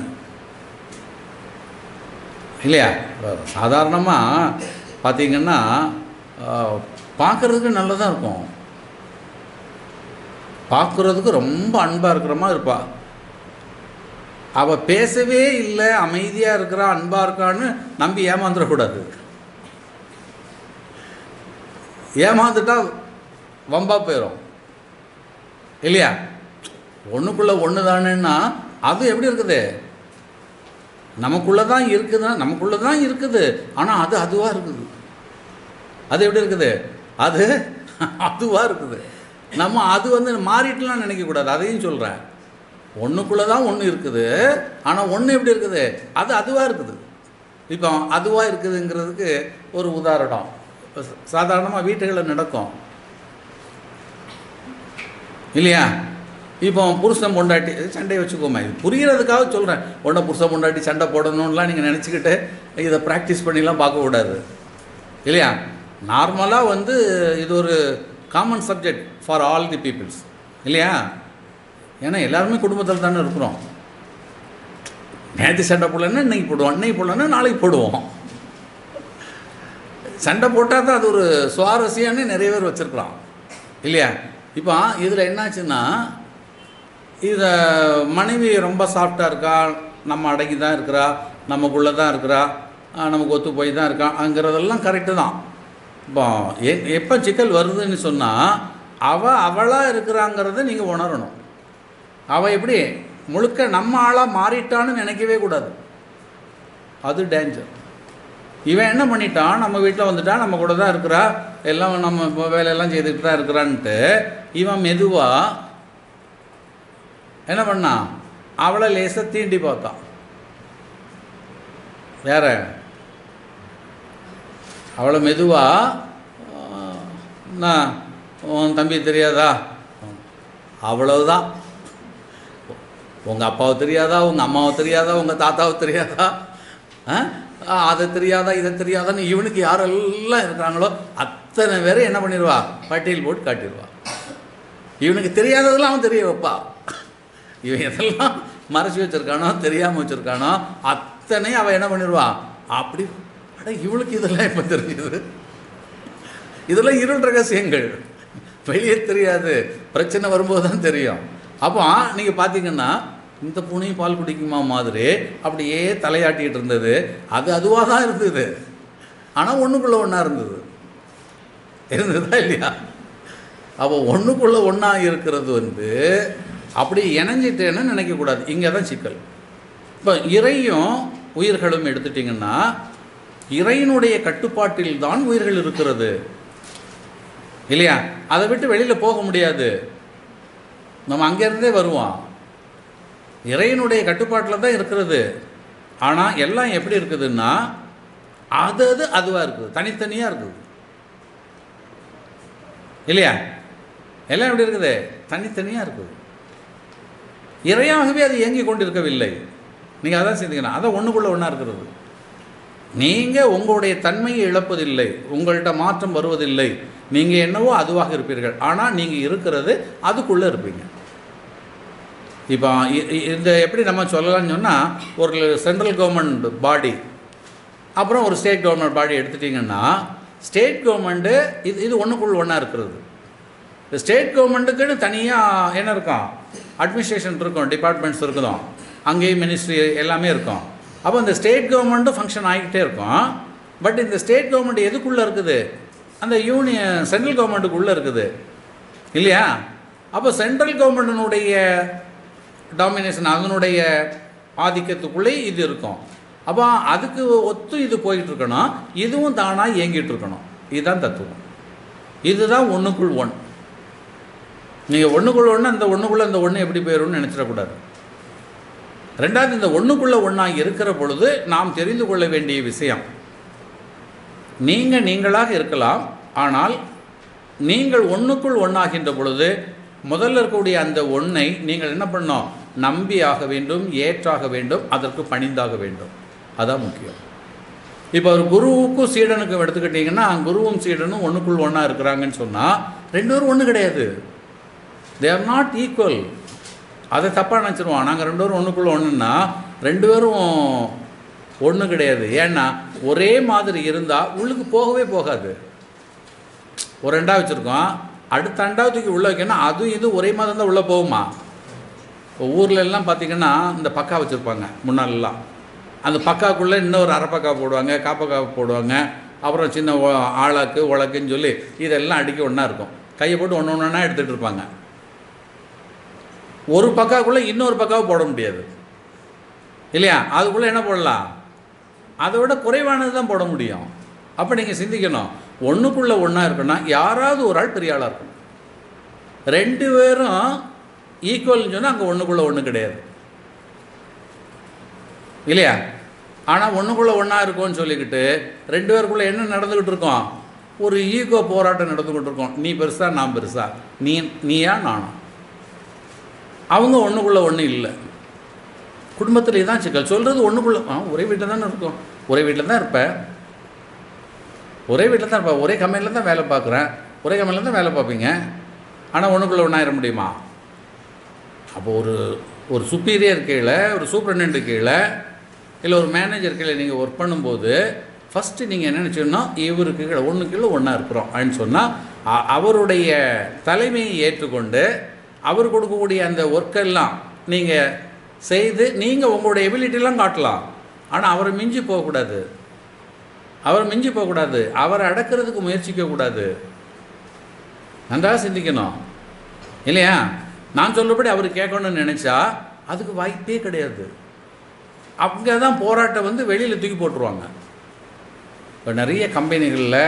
A: இல்லையா சாதாரணமாக பார்த்தீங்கன்னா பார்க்குறதுக்கு நல்லதாக இருக்கும் பார்க்குறதுக்கு ரொம்ப அன்பாக இருக்கிற மாதிரி இருப்பா அவள் பேசவே இல்லை அமைதியாக இருக்கிறா அன்பாக இருக்கான்னு நம்பி ஏமாந்துடக்கூடாது ஏமாந்துட்டா வம்பா போயிடும் இல்லையா ஒன்றுக்குள்ளே ஒன்று தானேன்னா அது எப்படி இருக்குது நமக்குள்ளே தான் இருக்குதுன்னா நமக்குள்ளே தான் இருக்குது ஆனால் அது அதுவாக இருக்குது அது எப்படி இருக்குது அது அதுவாக இருக்குது நம்ம அது வந்து மாறிட்டுலாம் நினைக்கக்கூடாது அதையும் சொல்கிறேன் ஒன்றுக்குள்ளே தான் ஒன்று இருக்குது ஆனால் ஒன்று எப்படி இருக்குது அது அதுவாக இருக்குது இப்போ அதுவாக இருக்குதுங்கிறதுக்கு ஒரு உதாரணம் சாதாரணமாக வீட்டுகளில் நடக்கும் இல்லையா இப்போ புருஷன் பொண்டாட்டி சண்டையை வச்சுக்கோமா இது புரியறதுக்காக சொல்கிறேன் உடனே புருஷன் பொண்டாட்டி சண்டை போடணும்லாம் நீங்கள் நினச்சிக்கிட்டு இதை ப்ராக்டிஸ் பண்ணிலாம் பார்க்கக்கூடாது இல்லையா நார்மலாக வந்து இது ஒரு common subject for all the peoples இல்லையா ஏன்னா எல்லாருமே குடும்பத்தில் தானே இருக்கிறோம் நேற்று சண்டை போடலன்னா இன்னைக்கு போடுவோம் இன்னைக்கு போடலன்னா நாளைக்கு போடுவோம் சண்டை போட்டால் தான் அது ஒரு சுவாரஸ்யம்னு நிறைய பேர் வச்சுருக்குறான் இல்லையா இப்போ இதில் என்னாச்சுன்னா இதை மனைவி ரொம்ப சாஃப்டாக இருக்கா நம்ம அடங்கி தான் இருக்கிறா நமக்குள்ளே தான் இருக்கிறா ஆஹ் நமக்கு ஒத்து போய் தான் இருக்காங்கிறதெல்லாம் கரெக்டு தான் இப்போ எ எப்போ சிக்கல் வருதுன்னு சொன்னால் அவள் அவளாக இருக்கிறாங்கிறத நீங்கள் உணரணும் அவள் எப்படி முழுக்க நம்ம ஆளாக மாறிட்டான்னு நினைக்கவே கூடாது அது டேஞ்சர் இவன் என்ன பண்ணிட்டான் நம்ம வீட்டில் வந்துட்டான் நம்ம கூட தான் இருக்கிறா எல்லாம் நம்ம இப்போ வேலையெல்லாம் செய்துக்கிட்டு தான் இருக்கிறான்ட்டு இவன் மெதுவாக என்ன பண்ணான் அவளை லேசாக தீண்டி பார்த்தான் வேற அவளை மெதுவாக நான் உன் தம்பி தெரியாதா அவ்வளவுதான் உங்கள் அப்பாவை தெரியாதா உங்கள் அம்மாவை தெரியாதா உங்கள் தாத்தாவை தெரியாதா ஆ? ஆ, அதை தெரியாதா இதை தெரியாதான்னு இவனுக்கு யாரெல்லாம் இருக்கிறாங்களோ அத்தனை பேரை என்ன பண்ணிடுவா பட்டியல் போட்டு காட்டிடுவா இவனுக்கு தெரியாததெல்லாம் அவன் தெரிய வைப்பா இவன் எதெல்லாம் மறைச்சி வச்சிருக்கானோ தெரியாமல் வச்சிருக்கானோ அத்தனை அவன் என்ன பண்ணிடுவா அப்படி அட இவளுக்கு இதெல்லாம் இப்போ தெரிஞ்சது இதெல்லாம் இருள் ரகசியங்கள் வெளியே தெரியாது பிரச்சனை வரும்போது தான் தெரியும் அப்போ நீங்கள் பார்த்தீங்கன்னா இந்த பூனையும் பால் குடிக்குமா மாதிரி அப்படியே தலையாட்டிகிட்டு இருந்தது அது அதுவாக தான் இருந்தது ஆனால் ஒன்றுக்குள்ளே ஒன்றா இருந்தது இருந்ததா இல்லையா அப்போ ஒன்றுக்குள்ளே ஒன்றா இருக்கிறது வந்து அப்படி இணைஞ்சிட்டேன்னு நினைக்கக்கூடாது இங்கே தான் சிக்கல் இப்போ இறையும் உயிர்களும் எடுத்துட்டிங்கன்னா இறையினுடைய கட்டுப்பாட்டில் தான் உயிர்கள் இருக்கிறது இல்லையா அதை விட்டு வெளியில் போக முடியாது நம்ம அங்கேருந்தே வருவோம் இறையினுடைய கட்டுப்பாட்டில் தான் இருக்கிறது ஆனால் எல்லாம் எப்படி இருக்குதுன்னா அது அது அதுவாக இருக்குது தனித்தனியாக இருக்குது இல்லையா எல்லாம் எப்படி இருக்குது தனித்தனியாக இருக்குது இறையாகவே அது இயங்கி கொண்டிருக்கவில்லை நீங்கள் அதான் சிந்திக்கணும் அதை ஒன்றுக்குள்ளே ஒன்றா இருக்கிறது நீங்கள் உங்களுடைய தன்மையை இழப்பதில்லை உங்கள்கிட்ட மாற்றம் வருவதில்லை நீங்கள் என்னவோ அதுவாக இருப்பீர்கள் ஆனால் நீங்கள் இருக்கிறது அதுக்குள்ளே இருப்பீங்க இப்போ இ- இ- இந்த எப்படி நம்ம சொல்லலாம்னு சொன்னால் ஒரு சென்ட்ரல் கவர்மெண்ட் பாடி அப்புறம் ஒரு ஸ்டேட் கவர்மெண்ட் பாடி எடுத்துட்டிங்கன்னா ஸ்டேட் கவர்மெண்ட்டு இது இது ஒன்றுக்குள்ள ஒன்றா இருக்கிறது இந்த ஸ்டேட் கவர்மெண்ட்டுக்குன்னு தனியாக என்ன இருக்கும் அட்மினிஸ்ட்ரேஷன் இருக்கும் டிபார்ட்மெண்ட்ஸ் இருக்குதும் அங்கேயும் மினிஸ்ட்ரி எல்லாமே இருக்கும் அப்போ இந்த ஸ்டேட் கவர்மெண்ட்டும் ஃபங்க்ஷன் ஆகிக்கிட்டே இருக்கும் பட் இந்த ஸ்டேட் கவர்மெண்ட் எதுக்குள்ளே இருக்குது அந்த யூனியன் சென்ட்ரல் கவர்மெண்ட்டுக்குள்ளே இருக்குது இல்லையா அப்போ சென்ட்ரல் கவர்மெண்ட்டினுடைய டாமினேஷன் அதனுடைய ஆதிக்கத்துக்குள்ளே இது இருக்கும் அப்போ அதுக்கு ஒத்து இது போயிட்டு இருக்கணும் இதுவும் தானாக இயங்கிட்டு இருக்கணும் இதுதான் தத்துவம் இதுதான் ஒன்றுக்குள் ஒன் நீங்கள் ஒன்றுக்குள்ள ஒன்று அந்த ஒன்றுக்குள்ளே அந்த ஒன்று எப்படி போயிடும்னு நினச்சிடக்கூடாது ரெண்டாவது இந்த ஒன்றுக்குள்ளே ஒன்றாக இருக்கிற பொழுது நாம் தெரிந்து கொள்ள வேண்டிய விஷயம் நீங்கள் நீங்களாக இருக்கலாம் ஆனால் நீங்கள் ஒன்றுக்குள் ஒன்றாகின்ற பொழுது முதல்ல இருக்கக்கூடிய அந்த ஒன்றை நீங்கள் என்ன பண்ணணும் நம்பி ஆக வேண்டும் ஏற்றாக வேண்டும் அதற்கு பணிந்தாக வேண்டும் அதான் முக்கியம் இப்போ ஒரு குருவுக்கும் சீடனுக்கும் எடுத்துக்கிட்டிங்கன்னா குருவும் சீடனும் ஒன்றுக்குள் ஒன்றா இருக்கிறாங்கன்னு சொன்னால் ரெண்டு பேரும் ஒன்று கிடையாது தே ஆர் நாட் ஈக்குவல் அதை தப்பாக நினச்சிருவான் நாங்கள் ரெண்டு பேரும் ஒன்றுக்குள்ள ஒன்றுன்னா ரெண்டு பேரும் ஒன்று கிடையாது ஏன்னா ஒரே மாதிரி இருந்தால் உள்ளுக்கு போகவே போகாது ஒரு ரெண்டா வச்சுருக்கோம் அடுத்த ரெண்டாவது தூக்கி உள்ளே வைக்கணும் அதுவும் இது ஒரே மாதிரி இருந்தால் உள்ளே போகுமா இப்போ ஊர்ல எல்லாம் பார்த்தீங்கன்னா இந்த பக்கா வச்சுருப்பாங்க முன்னாலெல்லாம் அந்த பக்காக்குள்ளே இன்னொரு அரைப்பக்கா போடுவாங்க காப்பக்கா போடுவாங்க அப்புறம் சின்ன ஒ- ஆளாக்கு உலக்குன்னு சொல்லி இதெல்லாம் அடிக்க ஒன்றா இருக்கும் கையை போட்டு ஒன்று ஒன்றா எடுத்துகிட்டு இருப்பாங்க ஒரு பக்காக்குள்ளே இன்னொரு பக்காவை போட முடியாது இல்லையா அதுக்குள்ளே என்ன போடலாம் அதை விட குறைவானது தான் போட முடியும் அப்போ நீங்கள் சிந்திக்கணும் ஒன்றுக்குள்ளே ஒன்றா இருக்குன்னா யாராவது ஒரு ஆள் பெரிய ஆளாக இருக்கணும் ரெண்டு பேரும் ஈக்குவல்னு சொன்னால் அங்கே ஒன்றுக்குள்ளே ஒன்று கிடையாது இல்லையா ஆனால் ஒன்றுக்குள்ளே ஒன்றா இருக்கும்னு சொல்லிக்கிட்டு ரெண்டு பேருக்குள்ளே என்ன நடந்துக்கிட்டு இருக்கோம் ஒரு ஈகோ போராட்டம் நடந்துக்கிட்டு இருக்கோம் நீ பெருசா நான் பெருசா நீ நீயா நானா அவங்க ஒன்றுக்குள்ளே ஒன்றும் இல்லை குடும்பத்தில் இதான் சிக்கல் சொல்கிறது ஒன்றுக்குள்ளே ஆ ஒரே வீட்டில் தானே இருக்கோம் ஒரே வீட்டில் தான் இருப்பேன் ஒரே வீட்டில் தான் இருப்பேன் ஒரே கம்பெனியில் தான் வேலை பார்க்குறேன் ஒரே கம்பெனியில் தான் வேலை பார்ப்பீங்க ஆனால் ஒன்றுக்குள்ளே ஒன்றாயிர முடியுமா அப்போ ஒரு ஒரு சுப்பீரியர் கீழே ஒரு சூப்பரண்டென்ட் கீழே இல்லை ஒரு மேனேஜர் கீழே நீங்கள் ஒர்க் பண்ணும்போது ஃபஸ்ட்டு நீங்கள் என்ன நினச்சிடணும் இவருக்கு கீழே ஒன்று கீழே ஒன்றா இருக்கிறோம் அப்படின்னு சொன்னால் அ- அவருடைய தலைமையை ஏற்றுக்கொண்டு அவர் கொடுக்கக்கூடிய அந்த ஒர்க்கெல்லாம் நீங்கள் செய்து நீங்கள் உங்களுடைய எபிலிட்டிலாம் காட்டலாம் ஆனால் அவரை மிஞ்சி போகக்கூடாது அவர் மிஞ்சி போகக்கூடாது அவரை அடக்கிறதுக்கு முயற்சிக்கக்கூடாது நன்றாக சிந்திக்கணும் இல்லையா நான் சொல்லபடி அவர் கேட்கணும்னு நினச்சா அதுக்கு வாய்ப்பே கிடையாது அங்கே தான் போராட்டம் வந்து வெளியில் தூக்கி போட்டுருவாங்க இப்போ நிறைய கம்பெனிகளில்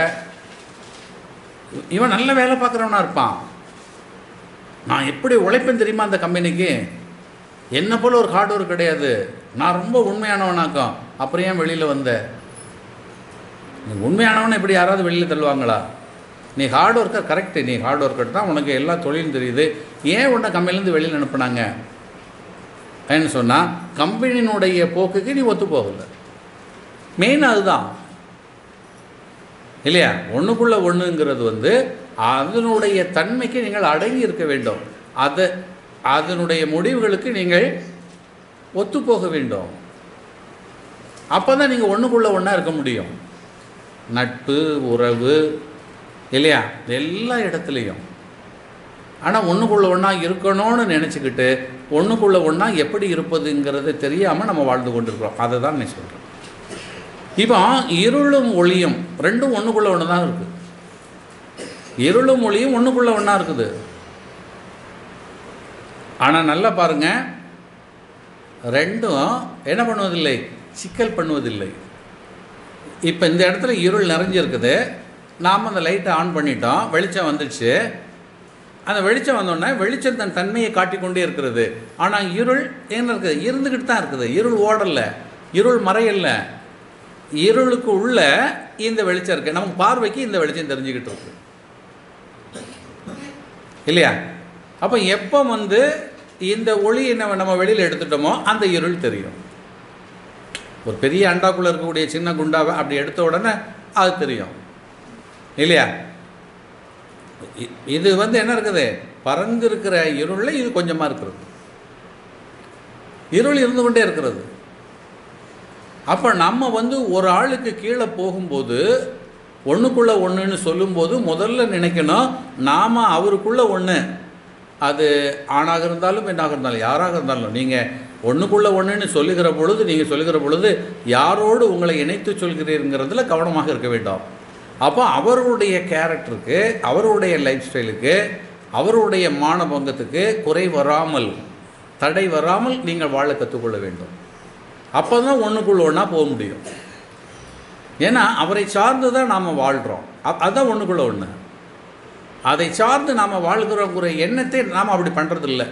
A: இவன் நல்ல வேலை பார்க்குறவனா இருப்பான் நான் எப்படி உழைப்பேன் தெரியுமா அந்த கம்பெனிக்கு என்ன போல் ஒரு ஹார்ட் ஒர்க் கிடையாது நான் ரொம்ப உண்மையானவனாக்கம் அப்புறம் ஏன் வெளியில் வந்த நீ உண்மையானவனை இப்படி யாராவது வெளியில் தள்ளுவாங்களா நீ ஹார்ட் ஒர்க்கர் கரெக்டு நீ ஹார்ட் ஒர்க்கர் தான் உனக்கு எல்லா தொழிலும் தெரியுது ஏன் உன்னை கம்பெனிலேருந்து வெளியில் அனுப்புனாங்க ஏன்னு சொன்னால் கம்பெனியினுடைய போக்குக்கு நீ ஒத்து போகல மெயின் அதுதான் இல்லையா ஒன்றுக்குள்ள ஒன்றுங்கிறது வந்து அதனுடைய தன்மைக்கு நீங்கள் அடங்கி இருக்க வேண்டும் அது அதனுடைய முடிவுகளுக்கு நீங்கள் ஒத்துப்போக வேண்டும் அப்போ தான் நீங்கள் ஒன்றுக்குள்ளே ஒன்றா இருக்க முடியும் நட்பு உறவு இல்லையா எல்லா இடத்துலையும் ஆனால் ஒன்றுக்குள்ளே ஒன்றா இருக்கணும்னு நினச்சிக்கிட்டு ஒன்றுக்குள்ளே ஒன்றா எப்படி இருப்பதுங்கிறது தெரியாமல் நம்ம வாழ்ந்து கொண்டிருக்கிறோம் அதை தான் நான் சொல்கிறேன் இப்போ இருளும் ஒளியும் ரெண்டும் ஒன்றுக்குள்ளே ஒன்று தான் இருக்குது இருளும் ஒளியும் ஒன்றுக்குள்ளே ஒன்றா இருக்குது ஆனால் நல்லா பாருங்க ரெண்டும் என்ன பண்ணுவதில்லை சிக்கல் பண்ணுவதில்லை இப்போ இந்த இடத்துல இருள் நிறைஞ்சிருக்குது நாம் அந்த லைட்டை ஆன் பண்ணிட்டோம் வெளிச்சம் வந்துடுச்சு அந்த வெளிச்சம் வந்தோடனே வெளிச்சம் தன் தன்மையை காட்டிக்கொண்டே இருக்கிறது ஆனால் இருள் என்ன இருக்குது இருந்துக்கிட்டு தான் இருக்குது இருள் ஓடலை இருள் மறையல இருளுக்கு உள்ள இந்த வெளிச்சம் இருக்குது நமக்கு பார்வைக்கு இந்த வெளிச்சம் தெரிஞ்சுக்கிட்டு இருக்கு இல்லையா அப்போ எப்போ வந்து இந்த ஒளி நம்ம நம்ம வெளியில் எடுத்துட்டோமோ அந்த இருள் தெரியும் ஒரு பெரிய அண்டாக்குள்ளே இருக்கக்கூடிய சின்ன குண்டாவை அப்படி எடுத்த உடனே அது தெரியும் இல்லையா இ- இது வந்து என்ன இருக்குது பறந்து இருக்கிற இருளில் இது கொஞ்சமாக இருக்கிறது இருள் இருந்து கொண்டே இருக்கிறது அப்போ நம்ம வந்து ஒரு ஆளுக்கு கீழே போகும்போது ஒன்றுக்குள்ளே ஒன்றுன்னு சொல்லும்போது முதல்ல நினைக்கணும் நாம் அவருக்குள்ளே ஒன்று அது ஆணாக இருந்தாலும் பெண்ணாக இருந்தாலும் யாராக இருந்தாலும் நீங்கள் ஒன்றுக்குள்ளே ஒன்றுன்னு சொல்லுகிற பொழுது நீங்கள் சொல்லுகிற பொழுது யாரோடு உங்களை இணைத்து சொல்கிறீங்கிறதுல கவனமாக இருக்க வேண்டும் அப்போ அவருடைய கேரக்டருக்கு அவருடைய லைஃப் ஸ்டைலுக்கு அவருடைய மானபங்கத்துக்கு குறை வராமல் தடை வராமல் நீங்கள் வாழ கற்றுக்கொள்ள வேண்டும் அப்போ தான் ஒன்றுக்குள்ள ஒன்றா போக முடியும் ஏன்னா அவரை சார்ந்து தான் நாம் வாழ்கிறோம் அ- அதான் ஒன்றுக்குள்ள ஒன்று அதை சார்ந்து நாம் வாழ்கிறோங்கிற எண்ணத்தை நாம் அப்படி பண்ணுறதில்ல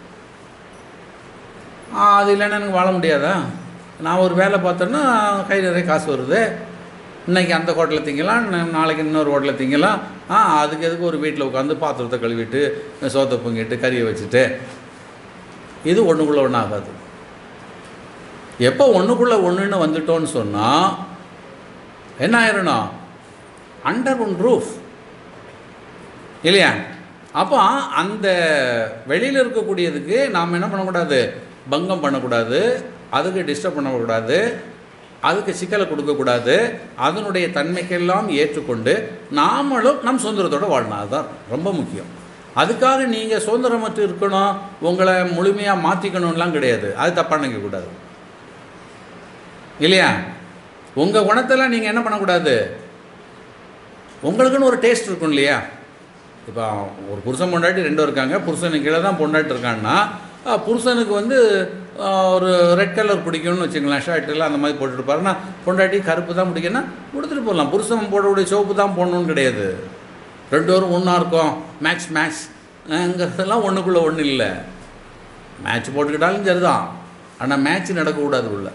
A: அது இல்லைன்னா எனக்கு வாழ முடியாதா நான் ஒரு வேலை பார்த்தேன்னா கை நிறைய காசு வருது இன்னைக்கு அந்த ஹோட்டலில் திங்கலாம் நா- நாளைக்கு இன்னொரு ஹோட்டலில் திங்கலாம் ஆ அதுக்கு எதுக்கு ஒரு வீட்டில் உட்காந்து பாத்திரத்தை கழுவிட்டு சோத்தை பொங்கிட்டு கறியை வச்சுட்டு இது ஒன்றுக்குள்ளே ஒன்று ஆகாது எப்போ ஒன்றுக்குள்ளே ஒன்றுன்னு வந்துட்டோன்னு சொன்னால் என்ன ஆயிரணும் அண்டர் ஒன் ரூஃப் இல்லையா அப்போ அந்த வெளியில் இருக்கக்கூடியதுக்கு நாம் என்ன பண்ணக்கூடாது பங்கம் பண்ணக்கூடாது அதுக்கு டிஸ்டர்ப் பண்ணக்கூடாது அதுக்கு சிக்கலை கொடுக்கக்கூடாது அதனுடைய தன்மைக்கெல்லாம் ஏற்றுக்கொண்டு நாமளும் நம் சுதந்திரத்தோடு வாழணும் அதுதான் ரொம்ப முக்கியம் அதுக்காக நீங்கள் சுதந்திரமற்று இருக்கணும் உங்களை முழுமையாக மாற்றிக்கணும்லாம் கிடையாது அது தப்பாக நினைக்கக்கூடாது இல்லையா உங்கள் குணத்தெல்லாம் நீங்கள் என்ன பண்ணக்கூடாது உங்களுக்குன்னு ஒரு டேஸ்ட் இருக்கும் இல்லையா இப்போ ஒரு புருஷன் பொண்டாட்டி ரெண்டும் இருக்காங்க புருஷனுக்கு கீழே தான் பொண்டாட்டி இருக்கான்னா அஹ், புருஷனுக்கு வந்து அஹ், ஒரு ரெட் கலர் பிடிக்கும்னு வச்சுங்களேன் ஷர்ட்டெல்லாம் அந்த மாதிரி போட்டுட்டு பாருன்னா பொண்டாட்டி கருப்பு தான் பிடிக்குன்னா கொடுத்துட்டு போடலாம் புருஷன் போடக்கூடிய சிவப்பு தான் போடணும்னு கிடையாது ரெண்டு பேரும் ஒன்றா இருக்கும் மேட்ச் மேட்ச்ங்கிறதெல்லாம் ஒன்றுக்குள்ளே ஒன்றும் இல்லை மேட்ச் போட்டுக்கிட்டாலும் சரிதான் ஆனால் மேட்ச் நடக்கக்கூடாது உள்ள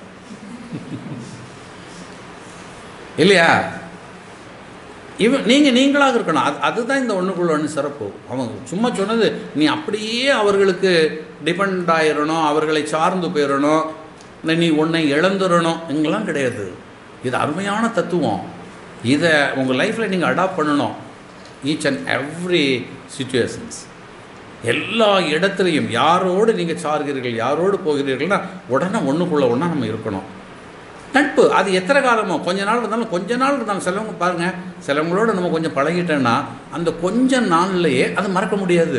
A: இல்லையா இவன் நீங்கள் நீங்களாக இருக்கணும் அது அதுதான் இந்த ஒன்றுக்குள்ள ஒன்று சிறப்பு அவங்க சும்மா சொன்னது நீ அப்படியே அவர்களுக்கு டிபெண்ட் ஆயிடணும் அவர்களை சார்ந்து போயிடணும் இல்லை நீ உன்னை இழந்துடணும் இங்கெல்லாம் கிடையாது இது அருமையான தத்துவம் இதை உங்கள் லைஃப்பில் நீங்கள் அடாப்ட் பண்ணணும் ஈச் அண்ட் எவ்ரி சுச்சுவேஷன்ஸ் எல்லா இடத்துலையும் யாரோடு நீங்கள் சார்கிறீர்கள் யாரோடு போகிறீர்கள்னா உடனே ஒன்றுக்குள்ளே ஒன்றா நம்ம இருக்கணும் நட்பு அது எத்தனை காலமோ கொஞ்ச நாள் இருந்தாலும் கொஞ்ச நாள் இருந்தாலும் சிலவங்க பாருங்கள் சிலவங்களோட நம்ம கொஞ்சம் பழகிட்டோன்னா அந்த கொஞ்ச நாள்லையே அது மறக்க முடியாது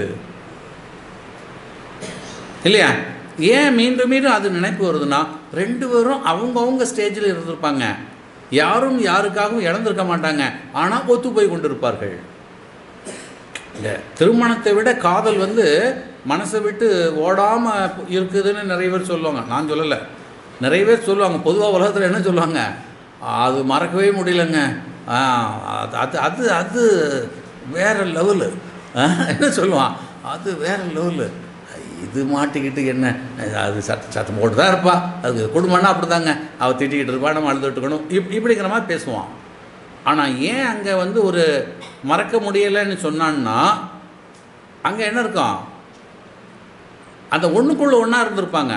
A: இல்லையா ஏன் மீண்டும் மீண்டும் அது நினைப்பு வருதுன்னா ரெண்டு பேரும் அவங்கவுங்க ஸ்டேஜில் இருந்திருப்பாங்க யாரும் யாருக்காகவும் இழந்திருக்க மாட்டாங்க ஆனால் ஒத்து போய் கொண்டிருப்பார்கள் இந்த திருமணத்தை விட காதல் வந்து மனசை விட்டு ஓடாமல் இருக்குதுன்னு நிறைய பேர் சொல்லுவாங்க நான் சொல்லலை நிறைய பேர் சொல்லுவாங்க பொதுவாக உலகத்தில் என்ன சொல்லுவாங்க அது மறக்கவே முடியலங்க ஆ, அது அது அது அது வேற லெவலு என்ன சொல்லுவான் அது வேற லெவலு இது மாட்டிக்கிட்டு என்ன அது சத்த சத்தம் போட்டு தான் இருப்பா அது குடும்பம்னா அப்படி தாங்க அவள் திட்டிக்கிட்டு இருப்பா நம்ம அழுதுட்டுக்கணும் இப் இப்படிங்கிற மாதிரி பேசுவான் ஆனால் ஏன் அங்கே வந்து ஒரு மறக்க முடியலைன்னு சொன்னான்னா அங்கே என்ன இருக்கும் அந்த ஒன்றுக்குள்ளே ஒன்றா இருந்திருப்பாங்க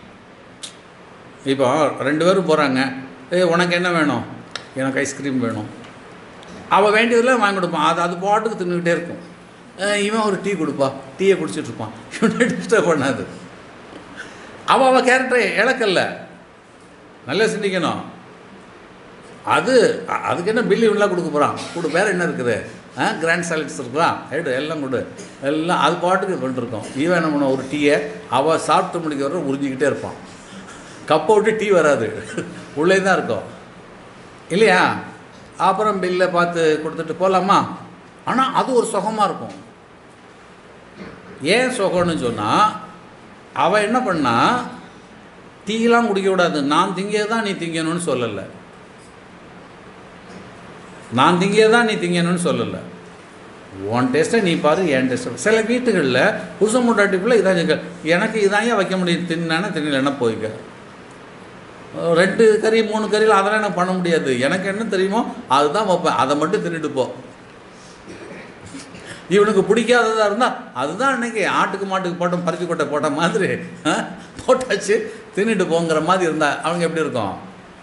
A: இப்போ ரெண்டு பேரும் போகிறாங்க ஏய் உனக்கு என்ன வேணும் எனக்கு ஐஸ்கிரீம் வேணும் அவள் வேண்டியதெல்லாம் வாங்கி கொடுப்பான் அது அது பாட்டுக்கு தின்னுக்கிட்டே இருக்கும் அஹ் இவன் ஒரு டீ கொடுப்பா டீயை குடிச்சிட்டு இருப்பான் இவனை டிஸ்டர்ப் பண்ணாது அவள் அவள் கேரக்டரை இழக்கல்ல நல்லா சிந்திக்கணும் அது அ- அதுக்கு என்ன பில்லு இவெல்லாம் கொடுக்க போகிறான் கொடு வேறு என்ன இருக்குது ஆ கிராண்ட் சாலட்ஸ் இருக்கிறான் எடு எல்லாம் கொடு எல்லாம் அது பாட்டுக்கு கொண்டிருக்கோம் இவன் என்ன பண்ண ஒரு டீயை அவள் சாப்பிட்டு முடிக்க வர உறிஞ்சிக்கிட்டே இருப்பான் கப்பை விட்டு டீ வராது உள்ளே தான் இருக்கும் இல்லையா அப்புறம் பில்லை பார்த்து கொடுத்துட்டு போகலாமா ஆனால் அது ஒரு சுகமாக இருக்கும் ஏன் சுகம்னு சொன்னால் அவள் என்ன பண்ணா டீலாம் குடிக்க கூடாது நான் திங்கியது தான் நீ திங்கணும்னு சொல்லலை நான் திங்கியது தான் நீ திங்கணும்னு சொல்லலை உன் டேஸ்ட்டை நீ பாரு என் டேஸ்ட்டை சில வீட்டுகளில் புருஷன் முட்டாட்டிக்குள்ளே இதான் செஞ்ச எனக்கு இதான் ஏன் வைக்க முடியும் தின்னானா தின்னலன்னா போய்க்க ரெண்டு கறி மூணு கறியில் அதெல்லாம் எனக்கு பண்ண முடியாது எனக்கு என்ன தெரியுமோ அதுதான் வைப்பேன் அதை மட்டும் தின்னுட்டு போ இவனுக்கு பிடிக்காததா இருந்தால் அதுதான் அன்னைக்கு ஆட்டுக்கு மாட்டுக்கு போட்டோம் பருத்தி கொட்டை போட்ட மாதிரி ஆ, போட்டாச்சு தின்னுட்டு போங்கிற மாதிரி இருந்தா அவங்க எப்படி இருக்கும்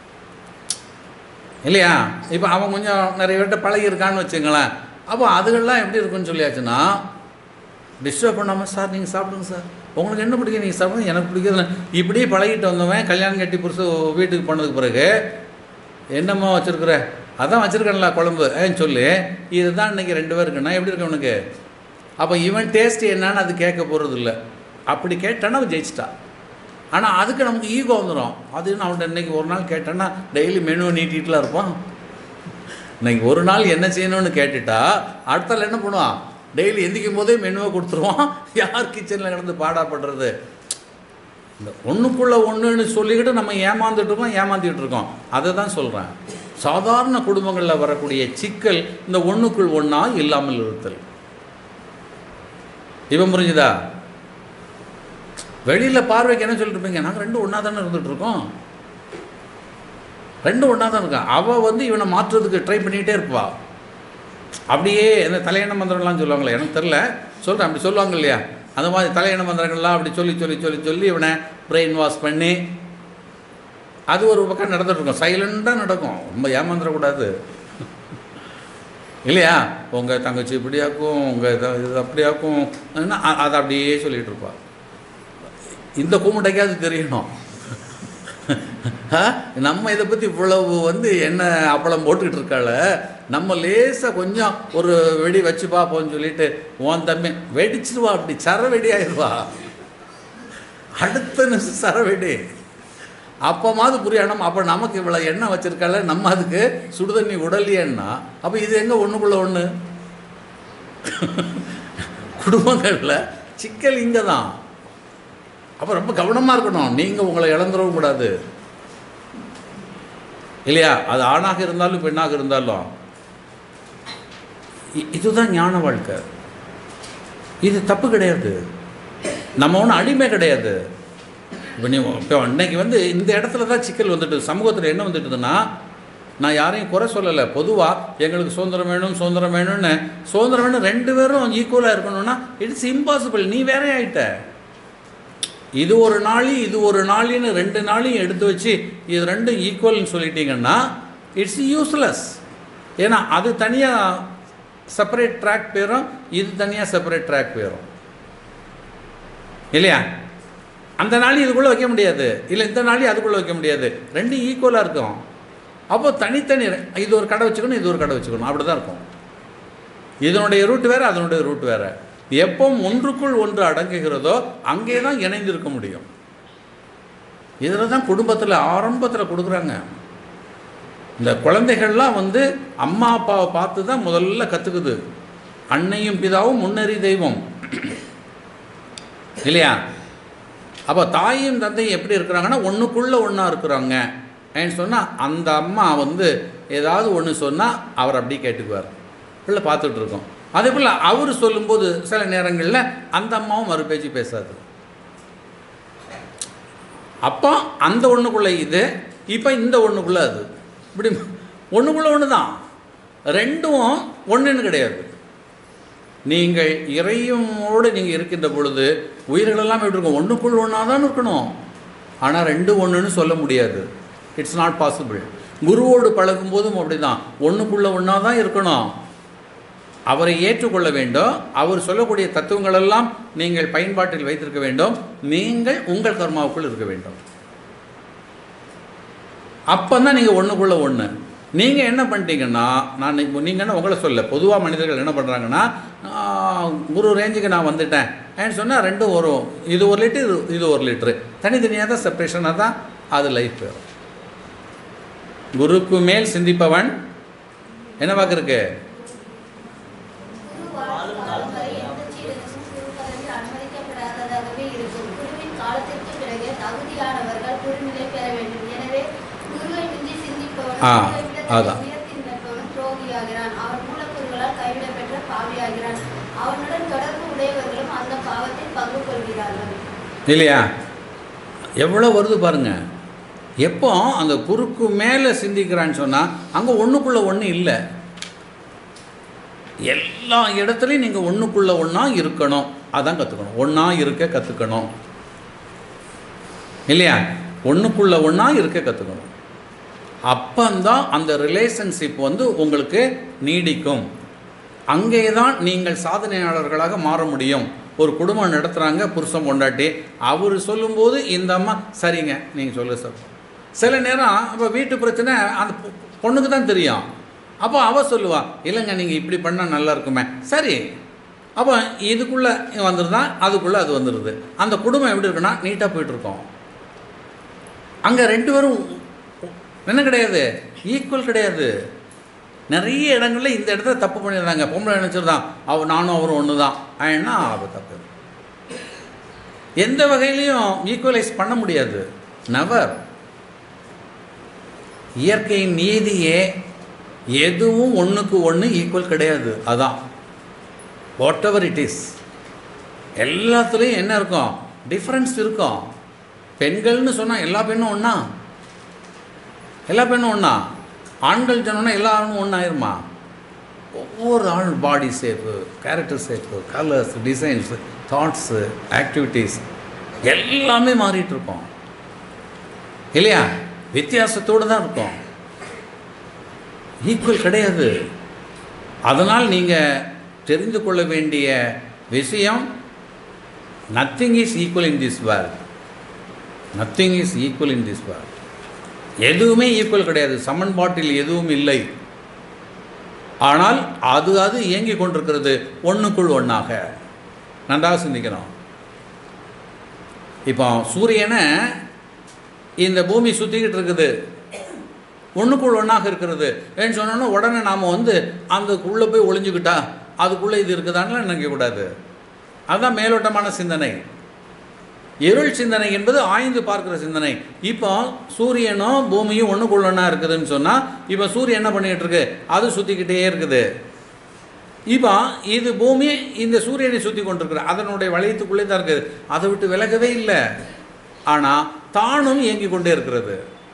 A: இல்லையா இப்போ அவன் கொஞ்சம் நிறைய பேர்கிட்ட பழகியிருக்கான்னு வச்சுங்களேன் அப்போ அதுகள்லாம் எப்படி இருக்குன்னு சொல்லியாச்சுன்னா டிஸ்டர்ப் பண்ணாமல் சார் நீங்கள் சாப்பிடுங்க சார் உங்களுக்கு என்ன பிடிக்கும் நீங்கள் சாப்பிடுங்க எனக்கு பிடிக்கிறது இப்படியே பழகிட்டு வந்தவன் கல்யாணம் கட்டி புருஷ வீட்டுக்கு போனதுக்கு பிறகு என்னம்மா வச்சுருக்குற அதான் வச்சுருக்கேன்ல குழம்பு ஏன்னு சொல்லி இதுதான் இன்னைக்கு ரெண்டு பேர் இருக்குன்னா எப்படி இருக்கு அவனுக்கு அப்போ இவன் டேஸ்ட் என்னன்னு அது கேட்க போகிறது இல்லை அப்படி கேட்டானா அவன் ஜெயிச்சிட்டா ஆனால் அதுக்கு நமக்கு ஈகோ வந்துடும் அது நான் அவன்கிட்ட இன்னைக்கு ஒரு நாள் கேட்டேன்னா டெய்லி மெனு நீட்டிட்டுலாம் இருப்பான் இன்னைக்கு ஒரு நாள் என்ன செய்யணும்னு கேட்டுட்டா அடுத்த நாள் என்ன பண்ணுவான் டெய்லி எந்திக்கும் போதே மெனுவை கொடுத்துருவான் யார் கிச்சனில் கிடந்து பாடாப்படுறது இந்த ஒன்றுக்குள்ளே ஒன்றுன்னு சொல்லிக்கிட்டு நம்ம ஏமாந்துட்டு இருக்கோம் ஏமாந்திட்டு இருக்கோம் அதை தான் சொல்கிறேன் சாதாரண குடும்பங்களில் வரக்கூடிய சிக்கல் இந்த ஒன்றுக்குள் ஒன்றா இல்லாமல் இருத்தல் இவன் புரிஞ்சுதா வெளியில் பார்வைக்கு என்ன சொல்லிட்டு இருப்பீங்க நாங்கள் ரெண்டும் ஒன்றா தானே இருந்துட்டு இருக்கோம் ரெண்டும் ஒன்றா தான் இருக்கான் அவள் வந்து இவனை மாற்றுறதுக்கு ட்ரை பண்ணிக்கிட்டே இருப்பா அப்படியே இந்த தலையண மந்திரம்லாம் சொல்லுவாங்களே எனக்கு தெரில சொல்கிறேன் அப்படி சொல்லுவாங்க இல்லையா அந்த மாதிரி தலையண மந்திரங்கள்லாம் அப்படி சொல்லி சொல்லி சொல்லி சொல்லி இவனை பிரெயின் வாஷ் பண்ணி அது ஒரு பக்கம் நடந்துட்டு இருக்கும் சைலண்டாக நடக்கும் ரொம்ப ஏமாந்துடக்கூடாது இல்லையா உங்கள் தங்கச்சி இப்படியாக்கும் உங்கள் இது அப்படியாக்கும் அ- அதை அப்படியே சொல்லிகிட்டு இருப்பா இந்த கூமுட்டைக்காவது தெரியணும் ஆ? நம்ம இதை பற்றி இவ்வளவு வந்து என்ன அப்பளம் போட்டுக்கிட்டு இருக்காள நம்ம லேசாக கொஞ்சம் ஒரு வெடி வச்சு பார்ப்போம்னு சொல்லிட்டு உன் தம்பி வெடிச்சிருவா அப்படி சர வெடி ஆயிடுவா அடுத்த நிமிஷம் சர வெடி அப்போமாவது புரியணும் அப்போ நமக்கு இவ்வளோ எண்ணெய் வச்சிருக்கால நம்ம அதுக்கு சுடுதண்ணி உடலையேன்னா அப்போ இது எங்கே ஒன்றுக்குள்ள ஒன்று குடும்பங்களில் சிக்கல் இங்கே தான் அப்போ ரொம்ப கவனமாக இருக்கணும் நீங்கள் உங்களை இழந்துடவும் கூடாது இல்லையா அது ஆணாக இருந்தாலும் பெண்ணாக இருந்தாலும் இ- இதுதான் ஞான வாழ்க்கை இது தப்பு கிடையாது நம்ம ஒன்றும் அடிமை கிடையாது இப்போ நீ இப்போ இன்னைக்கு வந்து இந்த இடத்துல தான் சிக்கல் வந்துட்டு சமூகத்தில் என்ன வந்துட்டுதுன்னா நான் யாரையும் குறை சொல்லலை பொதுவாக எங்களுக்கு சுதந்திரம் வேணும் சுதந்திரம் வேணும்னு சுதந்திரம் வேணும் ரெண்டு பேரும் ஈக்குவலாக இருக்கணும்னா இட்ஸ் இம்பாசிபிள் நீ வேற ஆயிட்ட இது ஒரு நாளி இது ஒரு நாளின்னு ரெண்டு நாளையும் எடுத்து வச்சு இது ரெண்டும் ஈக்குவல்னு சொல்லிட்டீங்கன்னா இட்ஸ் யூஸ்லெஸ் ஏன்னா அது தனியாக செப்பரேட் ட்ராக் போயிடும் இது தனியாக செப்பரேட் ட்ராக் போயிடும் இல்லையா அந்த நாளி இதுக்குள்ளே வைக்க முடியாது இல்லை இந்த நாளி அதுக்குள்ளே வைக்க முடியாது ரெண்டும் ஈக்குவலாக இருக்கும் அப்போ தனித்தனி இது ஒரு கடை வச்சுக்கணும் இது ஒரு கடை வச்சுக்கணும் அப்படி தான் இருக்கும் இதனுடைய ரூட் வேறு அதனுடைய ரூட் வேறு எப்போ ஒன்றுக்குள் ஒன்று அடங்குகிறதோ அங்கே தான் இணைந்திருக்க முடியும் இதில் தான் குடும்பத்தில் ஆரம்பத்தில் கொடுக்குறாங்க இந்த குழந்தைகள்லாம் வந்து அம்மா அப்பாவை பார்த்து தான் முதல்ல கற்றுக்குது அன்னையும் பிதாவும் முன்னறி தெய்வம் இல்லையா அப்போ தாயும் தந்தையும் எப்படி இருக்கிறாங்கன்னா ஒன்றுக்குள்ளே ஒன்றா இருக்கிறாங்க ஏன்னு சொன்னால் அந்த அம்மா வந்து ஏதாவது ஒன்று சொன்னால் அவர் அப்படியே கேட்டுக்குவார் பிள்ளை பார்த்துட்டு இருக்கோம் அதே போல் அவர் சொல்லும்போது சில நேரங்களில் அந்த அம்மாவும் மறு பேச்சு பேசாது அப்போ அந்த ஒன்றுக்குள்ளே இது இப்போ இந்த ஒன்றுக்குள்ளே அது இப்படி ஒன்றுக்குள்ளே ஒன்று தான் ரெண்டும் ஒன்றுன்னு கிடையாது நீங்கள் இறையுமோடு நீங்கள் இருக்கின்ற பொழுது உயிர்களெல்லாம் எப்படி இருக்கும் ஒன்றுக்குள் ஒன்றா தான் இருக்கணும் ஆனால் ரெண்டு ஒன்றுன்னு சொல்ல முடியாது இட்ஸ் நாட் பாசிபிள் குருவோடு பழகும் போதும் அப்படி தான் ஒன்றுக்குள்ளே ஒன்றா தான் இருக்கணும் அவரை ஏற்றுக்கொள்ள வேண்டும் அவர் சொல்லக்கூடிய தத்துவங்களெல்லாம் நீங்கள் பயன்பாட்டில் வைத்திருக்க வேண்டும் நீங்கள் உங்கள் கர்மாவுக்குள் இருக்க வேண்டும் அப்போ தான் நீங்கள் ஒன்றுக்குள்ளே ஒன்று நீங்கள் என்ன பண்ணிட்டீங்கன்னா நான் இப்போ நீங்கள் என்ன உங்களை சொல்ல பொதுவாக மனிதர்கள் என்ன பண்ணுறாங்கன்னா ஒரு ரேஞ்சுக்கு நான் வந்துட்டேன் ஏன்னு சொன்னால் ரெண்டும் வரும் இது ஒரு லிட்டரு இது இது ஒரு லிட்ரு தனித்தனியாக தான் செப்பரேஷனாக தான் அது லைஃப் வரும் குருக்கு மேல் சிந்திப்பவன் என்ன பார்க்குறக்கு
B: குரு வாழும் காலம் வரை எந்த சீடனுக்கும் குருபதவி அனுமதிக்கப்படாததாகவே இருக்கும். குருவின் காலத்திற்கு பிறகு தகுதியானவர்கள் குருநிலை பெற வேண்டும். எனவே குருவை மிஞ்சி சிந்திப்பவனும்
A: ஆ,
B: குருவை விட தன்னை
A: அதான்.
B: உயர்த்தி நிற்பவனும் துரோகியாகிறான். அவன் மூலக்கூறுகளால் கைவிடப்பெற்ற பாவியாகிறான். அவனுடன் தொடர்பு உடையவர்களும் அந்த பாவத்தில் பங்கு கொள்கிறார்கள்
A: இல்லையா எவ்வளோ வருது பாருங்க எப்போ அந்த குறுக்கு மேலே சிந்திக்கிறான்னு சொன்னால் அங்கே ஒன்றுக்குள்ளே ஒன்று இல்லை எல்லா இடத்துலையும் நீங்கள் ஒன்றுக்குள்ளே ஒன்றா இருக்கணும் அதான் கற்றுக்கணும் ஒன்றா இருக்க கற்றுக்கணும் இல்லையா ஒன்றுக்குள்ளே ஒன்றா இருக்க கற்றுக்கணும் அப்பந்தான் அந்த ரிலேஷன்ஷிப் வந்து உங்களுக்கு நீடிக்கும் அங்கே தான் நீங்கள் சாதனையாளர்களாக மாற முடியும் ஒரு குடும்பம் நடத்துகிறாங்க புருஷன் கொண்டாட்டி அவர் சொல்லும்போது இந்த அம்மா சரிங்க நீங்கள் சொல்லுங்க சார் சில நேரம் அப்போ வீட்டு பிரச்சனை அந்த பொ- பொண்ணுக்கு தான் தெரியும் அப்போ அவ சொல்லுவா இல்லைங்க நீங்கள் இப்படி பண்ணால் நல்லா இருக்குமே சரி அப்போ இதுக்குள்ளே வந்துருதான் அதுக்குள்ளே அது வந்துடுது அந்த குடும்பம் எப்படி இருக்குன்னா நீட்டாக போயிட்டுருக்கோம் அங்கே ரெண்டு பேரும் என்ன கிடையாது ஈக்குவல் கிடையாது நிறைய இடங்களில் இந்த இடத்துல தப்பு பண்ணிடுறாங்க பொம்பளை நினச்சிருந்தான் அவ நானும் அவரும் ஒன்று தான் ஏன்னா அவ தப்பு எந்த வகையிலையும் ஈக்குவலைஸ் பண்ண முடியாது நவர் இயற்கையின் நீதியே எதுவும் ஒன்றுக்கு ஒன்று ஈக்குவல் கிடையாது அதான் வாட் எவர் இட் இஸ் எல்லாத்துலேயும் என்ன இருக்கும் டிஃப்ரென்ஸ் இருக்கும் பெண்கள்னு சொன்னால் எல்லா பெண்ணும் ஒன்றா எல்லா பெண்ணும் ஒன்றா ஆண்கள் சொன்னோன்னா எல்லா ஆணும் ஒன்றாயிருமா ஒவ்வொரு ஆள் body shape character shape colours designs thoughts activities எல்லாமே மாறிட்டு இருக்கோம் இல்லையா வித்தியாசத்தோடு தான் இருக்கும் ஈக்குவல் கிடையாது அதனால் நீங்கள் தெரிந்து கொள்ள வேண்டிய விஷயம் nothing is equal in this world nothing is equal in this world எதுவுமே ஈக்குவல் கிடையாது சமன்பாட்டில் எதுவும் இல்லை ஆனால் அது அது இயங்கிக் கொண்டிருக்கிறது ஒன்றுக்குள் ஒன்றாக நன்றாக சிந்திக்கணும் இப்போ சூரியனை இந்த பூமி சுற்றிக்கிட்டு இருக்குது ஒன்றுக்குள் ஒன்றாக இருக்கிறது ஏன்னு சொன்னோன்னா உடனே நாம் வந்து அதுக்குள்ளே போய் ஒளிஞ்சுக்கிட்டா அதுக்குள்ளே இது இருக்குதான்னு நினைக்கக்கூடாது அதுதான் மேலோட்டமான சிந்தனை இருள் சிந்தனை என்பது ஆய்ந்து பார்க்குற சிந்தனை இப்போ சூரியனும் பூமியும் ஒன்றுக்குள்ள ஒன்றா இருக்குதுன்னு சொன்னால் இப்போ சூரியன் என்ன பண்ணிகிட்டு இருக்கு அது சுற்றிக்கிட்டே இருக்குது இப்போ இது பூமி இந்த சூரியனை சுற்றி கொண்டிருக்கிற அதனுடைய வளையத்துக்குள்ளே தான் இருக்குது அதை விட்டு விலகவே இல்லை ஆனால் தானும் இயங்கி கொண்டே இருக்கிறது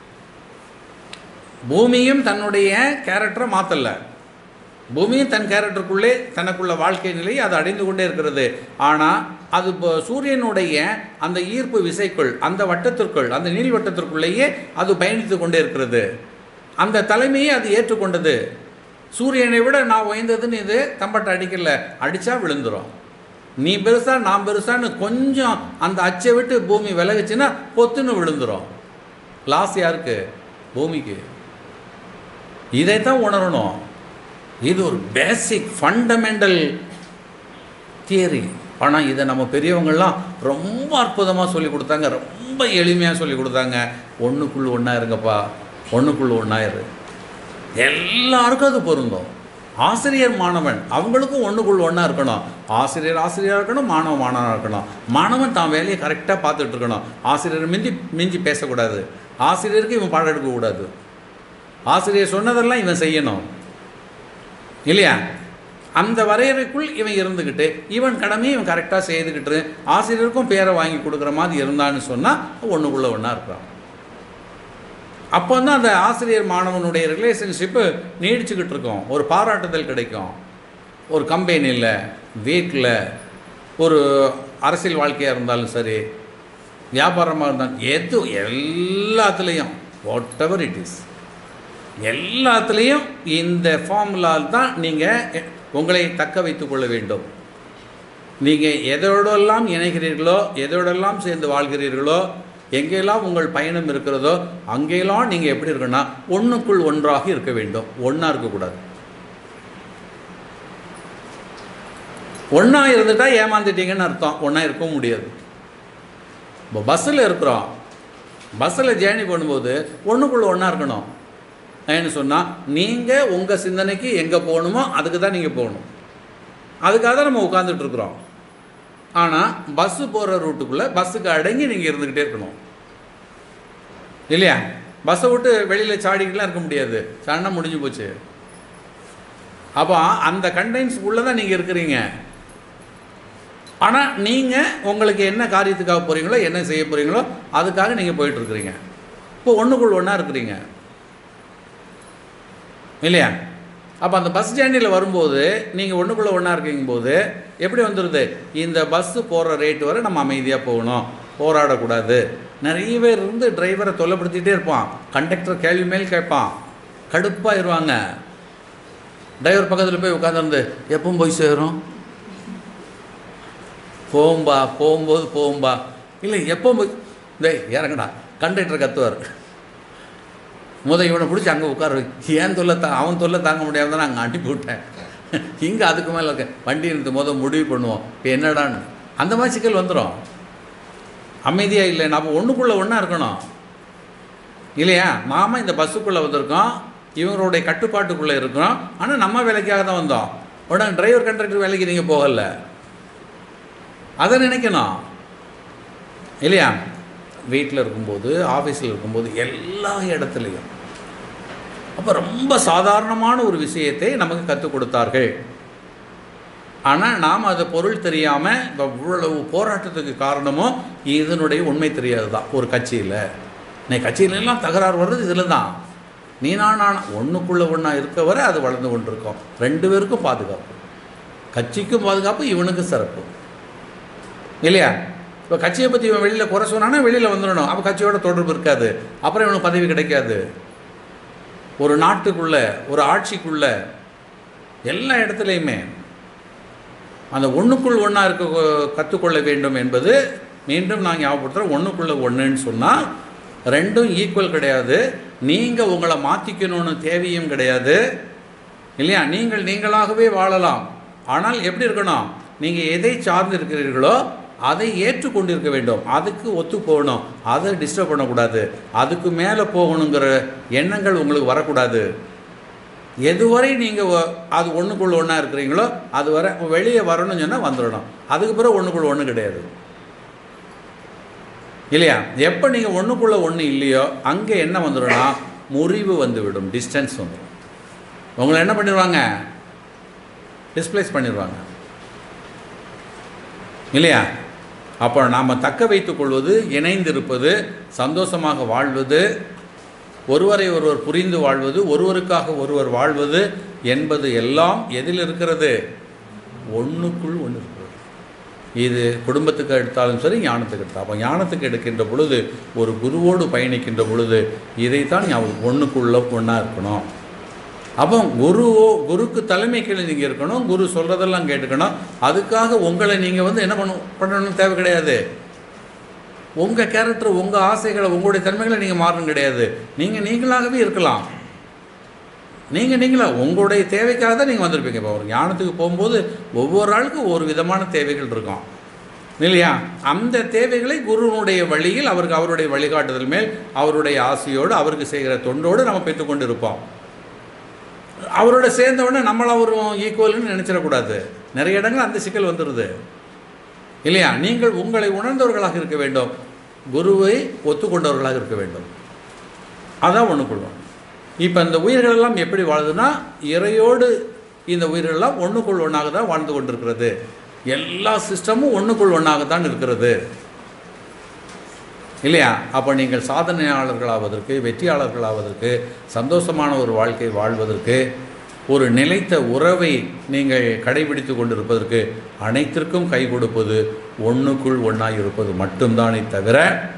A: பூமியும் தன்னுடைய கேரக்டரை மாற்றல பூமியும் தன் கேரக்டருக்குள்ளே தனக்குள்ள வாழ்க்கை நிலை அது அடைந்து கொண்டே இருக்கிறது ஆனால் அது இப்போ சூரியனுடைய அந்த ஈர்ப்பு விசைக்குள் அந்த வட்டத்திற்குள் அந்த நீள்வட்டத்திற்குள்ளேயே அது பயணித்து கொண்டே இருக்கிறது அந்த தலைமையை அது ஏற்றுக்கொண்டது சூரியனை விட நான் உயர்ந்ததுன்னு இது தம்பட்டை அடிக்கல அடித்தா விழுந்துரும் நீ பெருசா நான் பெருசான்னு கொஞ்சம் அந்த அச்சை விட்டு பூமி விலகுச்சுன்னா பொத்துன்னு விழுந்துரும் லாஸ் யாருக்கு பூமிக்கு இதைத்தான் உணரணும் இது ஒரு பேசிக் ஃபண்டமெண்டல் தியரி ஆனால் இதை நம்ம பெரியவங்கள்லாம் ரொம்ப அற்புதமாக சொல்லி கொடுத்தாங்க ரொம்ப எளிமையாக சொல்லி கொடுத்தாங்க ஒன்றுக்குள்ள ஒன்றா இருங்கப்பா ஒன்றுக்குள்ள ஒன்றா இரு எல்லாருக்கும் அது பொருந்தும் ஆசிரியர் மாணவன் அவங்களுக்கும் ஒன்றுக்குள்ள ஒன்றா இருக்கணும் ஆசிரியர் ஆசிரியராக இருக்கணும் மாணவன் மாணவனாக இருக்கணும் மாணவன் தான் வேலையை கரெக்டாக பார்த்துட்டு இருக்கணும் ஆசிரியர் மிஞ்சி மிஞ்சி பேசக்கூடாது ஆசிரியருக்கு இவன் பாடம் எடுக்கக்கூடாது ஆசிரியர் சொன்னதெல்லாம் இவன் செய்யணும் இல்லையா அந்த வரையறைக்குள் இவன் இருந்துக்கிட்டு இவன் கடமையை இவன் கரெக்டாக செய்துக்கிட்டு ஆசிரியருக்கும் பேரை வாங்கி கொடுக்குற மாதிரி இருந்தான்னு சொன்னால் ஒன்றுக்குள்ளே ஒன்றா இருக்கிறான் அப்போ தான் அந்த ஆசிரியர் மாணவனுடைய ரிலேஷன்ஷிப்பு நீடிச்சுக்கிட்டு இருக்கும் ஒரு பாராட்டுதல் கிடைக்கும் ஒரு கம்பெனியில் வீட்டில் ஒரு அரசியல் வாழ்க்கையாக இருந்தாலும் சரி வியாபாரமாக இருந்தாலும் எது எல்லாத்துலேயும் வாட் எவர் இட் இஸ் எல்லாத்துலேயும் இந்த ஃபார்முலால் தான் நீங்கள் உங்களை தக்க வைத்து கொள்ள வேண்டும் நீங்கள் எதோடெல்லாம் இணைகிறீர்களோ எதோடெல்லாம் சேர்ந்து வாழ்கிறீர்களோ எங்கெல்லாம் உங்கள் பயணம் இருக்கிறதோ அங்கெல்லாம் நீங்கள் எப்படி இருக்குன்னா ஒன்றுக்குள் ஒன்றாக இருக்க வேண்டும் ஒன்றா இருக்கக்கூடாது ஒன்றா இருந்துட்டா ஏமாந்துட்டீங்கன்னு அர்த்தம் ஒன்றா இருக்கவும் முடியாது இப்போ பஸ்ஸில் இருக்கிறோம் பஸ்ஸில் ஜேர்னி பண்ணும்போது ஒன்றுக்குள்ள ஒன்றா இருக்கணும் ஏன்னு சொன்னால் நீங்கள் உங்கள் சிந்தனைக்கு எங்கே போகணுமோ அதுக்கு தான் நீங்கள் போகணும் அதுக்காக தான் நம்ம உட்காந்துட்டு இருக்கிறோம் ஆனால் பஸ்ஸு போகிற ரூட்டுக்குள்ளே பஸ்ஸுக்கு அடங்கி நீங்கள் இருந்துக்கிட்டே இருக்கணும் இல்லையா பஸ்ஸை விட்டு வெளியில் சாடிக்கிட்டுலாம் இருக்க முடியாது சாடினா முடிஞ்சு போச்சு அப்போ அந்த கண்டென்ஸ்க்குள்ளே தான் நீங்கள் இருக்கிறீங்க ஆனால் நீங்கள் உங்களுக்கு என்ன காரியத்துக்காக போகிறீங்களோ என்ன செய்ய போகிறீங்களோ அதுக்காக நீங்கள் போயிட்டுருக்கிறீங்க இப்போ ஒன்றுக்குள் ஒன்றா இருக்கிறீங்க இல்லையா அப்போ அந்த பஸ் ஜேர்னியில் வரும்போது நீங்கள் ஒன்றுக்குள்ளே ஒன்றா இருக்கீங்க போது எப்படி வந்துடுது இந்த பஸ்ஸு போகிற ரேட்டு வரை நம்ம அமைதியாக போகணும் போராடக்கூடாது நிறைய பேர் இருந்து டிரைவரை தொல்லைப்படுத்திகிட்டே இருப்பான் கண்டக்டர் கேள்வி மேல் கேட்பான் கடுப்பாயிருவாங்க டிரைவர் பக்கத்தில் போய் உட்காந்துருந்து எப்பவும் போய் சேரும் போகும்பா போகும்போது போகும்பா இல்லை எப்போ போய் டேய் இறங்கடா கண்டக்டர் கத்துவார் முத இவனை பிடிச்சி அங்கே உட்கார வை. ஏன் தொல்லை தா அவன் தொல்லை தாங்க முடியாம தான் அங்கே அனுப்பி விட்டேன் இங்கே அதுக்கு மேலே இருக்க வண்டி நிறுத்து முத முடிவு பண்ணுவோம் இப்போ என்னடான்னு அந்த மாதிரி சிக்கல் வந்துடும் அமைதியாக இல்லை நம்ம ஒன்றுக்குள்ளே ஒன்றா இருக்கணும் இல்லையா நாம இந்த பஸ்ஸுக்குள்ளே வந்திருக்கோம் இவங்களுடைய கட்டுப்பாட்டுக்குள்ளே இருக்கிறோம் ஆனால் நம்ம வேலைக்காக தான் வந்தோம் உடனே டிரைவர் கண்டக்டர் வேலைக்கு நீங்கள் போகல அதை நினைக்கணும் இல்லையா வீட்டில் இருக்கும்போது ஆஃபீஸில் இருக்கும்போது எல்லா இடத்துலையும் அப்போ ரொம்ப சாதாரணமான ஒரு விஷயத்தை நமக்கு கற்றுக் கொடுத்தார்கள் ஆனால் நாம் அதை பொருள் தெரியாமல் இப்போ இவ்வளவு போராட்டத்துக்கு காரணமும் இதனுடைய உண்மை தெரியாது தான் ஒரு கட்சியில் நீ கட்சியிலெல்லாம் தகராறு வர்றது இதில் தான் நீ நான் நான் ஒன்றுக்குள்ளே ஒன்றா இருக்க வரை அது வளர்ந்து கொண்டிருக்கோம் ரெண்டு பேருக்கும் பாதுகாப்பு கட்சிக்கும் பாதுகாப்பு இவனுக்கும் சிறப்பு இல்லையா இப்போ கட்சியை பற்றி இவன் வெளியில் குறை சொன்னானா வெளியில் வந்துடணும் அப்போ கட்சியோட தொடர்பு இருக்காது அப்புறம் இவனுக்கு பதவி கிடைக்காது ஒரு நாட்டுக்குள்ள ஒரு ஆட்சிக்குள்ள எல்லா இடத்துலையுமே அந்த ஒன்றுக்குள் ஒன்றா இருக்க கொ- கற்றுக்கொள்ள வேண்டும் என்பது மீண்டும் நான் ஞாபகப்படுத்துகிறேன் ஒன்றுக்குள்ள ஒன்றுன்னு சொன்னால் ரெண்டும் ஈக்குவல் கிடையாது நீங்கள் உங்களை மாற்றிக்கணும்னு தேவையும் கிடையாது இல்லையா நீங்கள் நீங்களாகவே வாழலாம் ஆனால் எப்படி இருக்கணும் நீங்கள் எதை சார்ந்து இருக்கிறீர்களோ அதை ஏற்றுக்கொண்டிருக்க வேண்டும் அதுக்கு ஒத்து போகணும் அதை டிஸ்டர்ப் பண்ணக்கூடாது அதுக்கு மேலே போகணுங்கிற எண்ணங்கள் உங்களுக்கு வரக்கூடாது எதுவரை நீங்கள் அது ஒன்றுக்குள்ள ஒன்றா இருக்கிறீங்களோ அது வரை வெளியே வரணும்னு சொன்னால் வந்துடணும் அதுக்கு பிறகு ஒன்றுக்குள்ள ஒன்று கிடையாது இல்லையா எப்போ நீங்கள் ஒன்றுக்குள்ள ஒன்று இல்லையோ அங்கே என்ன வந்துடும்னா முறிவு வந்துவிடும் டிஸ்டன்ஸ் வந்துடும் உங்களை என்ன பண்ணிடுவாங்க டிஸ்பிளேஸ் பண்ணிடுவாங்க இல்லையா அப்போ நாம் தக்க வைத்துக் கொள்வது இணைந்திருப்பது சந்தோஷமாக வாழ்வது ஒருவரை ஒருவர் புரிந்து வாழ்வது ஒருவருக்காக ஒருவர் வாழ்வது என்பது எல்லாம் எதில் இருக்கிறது ஒன்றுக்குள் ஒன்று இருக்கிறது இது குடும்பத்துக்கு எடுத்தாலும் சரி ஞானத்துக்கு எடுத்தாலும் அப்போ ஞானத்துக்கு எடுக்கின்ற பொழுது ஒரு குருவோடு பயணிக்கின்ற பொழுது இதைத்தான் ஞாபகம் ஒன்றுக்குள்ள ஒன்றா இருக்கணும் அப்போ குருவோ குருக்கு தலைமை கீழே நீங்கள் இருக்கணும் குரு சொல்கிறதெல்லாம் கேட்டுக்கணும் அதுக்காக உங்களை நீங்கள் வந்து என்ன பண்ண பண்ணணும்னு தேவை கிடையாது உங்கள் கேரக்டர் உங்கள் ஆசைகளை உங்களுடைய தன்மைகளை நீங்கள் மாறணும் கிடையாது நீங்கள் நீங்களாகவே இருக்கலாம் நீங்கள் நீங்களா உங்களுடைய தேவைக்காக தான் நீங்கள் வந்திருப்பீங்க இப்போ ஒரு ஞானத்துக்கு போகும்போது ஒவ்வொரு ஆளுக்கும் ஒரு விதமான தேவைகள் இருக்கும் இல்லையா அந்த தேவைகளை குருவினுடைய வழியில் அவருக்கு அவருடைய வழிகாட்டுதல் மேல் அவருடைய ஆசையோடு அவருக்கு செய்கிற தொண்டோடு நம்ம பெற்றுக்கொண்டு இருப்போம் அவரோட சேர்ந்தவுடனே நம்மள அவரும் ஈக்குவல்னு நினச்சிடக்கூடாது நிறைய இடங்கள் அந்த சிக்கல் வந்துடுது இல்லையா நீங்கள் உங்களை உணர்ந்தவர்களாக இருக்க வேண்டும் குருவை ஒத்துக்கொண்டவர்களாக இருக்க வேண்டும் அதான் ஒன்றுக்குள்ளும் இப்போ இந்த உயிர்கள் எல்லாம் எப்படி வாழுதுன்னா இறையோடு இந்த உயிர்களெல்லாம் ஒன்றுக்குள் ஒன்றாக தான் வாழ்ந்து கொண்டிருக்கிறது எல்லா சிஸ்டமும் ஒன்றுக்குள் ஒன்றாக தான் இருக்கிறது இல்லையா அப்போ நீங்கள் சாதனையாளர்களாவதற்கு வெற்றியாளர்களாவதற்கு சந்தோஷமான ஒரு வாழ்க்கை வாழ்வதற்கு ஒரு நிலைத்த உறவை நீங்கள் கடைபிடித்து கொண்டிருப்பதற்கு அனைத்திற்கும் கை கொடுப்பது ஒன்றுக்குள் ஒன்றாக இருப்பது மட்டும்தானே தவிர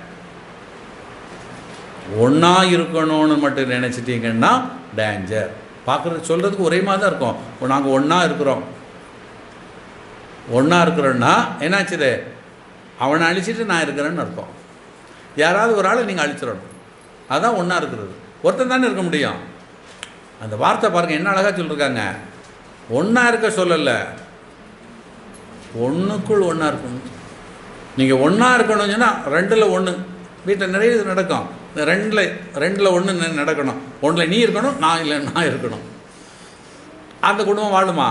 A: ஒன்றா இருக்கணும்னு மட்டும் நினச்சிட்டிங்கன்னா டேஞ்சர் பார்க்குறது சொல்கிறதுக்கு ஒரே மாதிரி தான் இருக்கும் நாங்கள் ஒன்றா இருக்கிறோம் ஒன்றா இருக்கிறோன்னா என்னாச்சுது அவனை அழிச்சிட்டு நான் இருக்கிறேன்னு அர்த்தம் யாராவது ஒரு ஆளை நீங்கள் அழிச்சிடணும் அதான் ஒன்றா இருக்கிறது ஒருத்தன் தானே இருக்க முடியும் அந்த வார்த்தை பாருங்கள் என்ன அழகாக சொல்லியிருக்காங்க ஒன்றா இருக்க சொல்லலை ஒன்றுக்குள் ஒன்றா இருக்கணும் நீங்கள் ஒன்றா இருக்கணும்னு சொன்னால் ரெண்டில் ஒன்று வீட்டில் நிறைய இது நடக்கும் இந்த ரெண்டில் ரெண்டில் ஒன்று நடக்கணும் ஒன்றில் நீ இருக்கணும் நான் இல்லை நான் இருக்கணும் அந்த குடும்பம் வாழுமா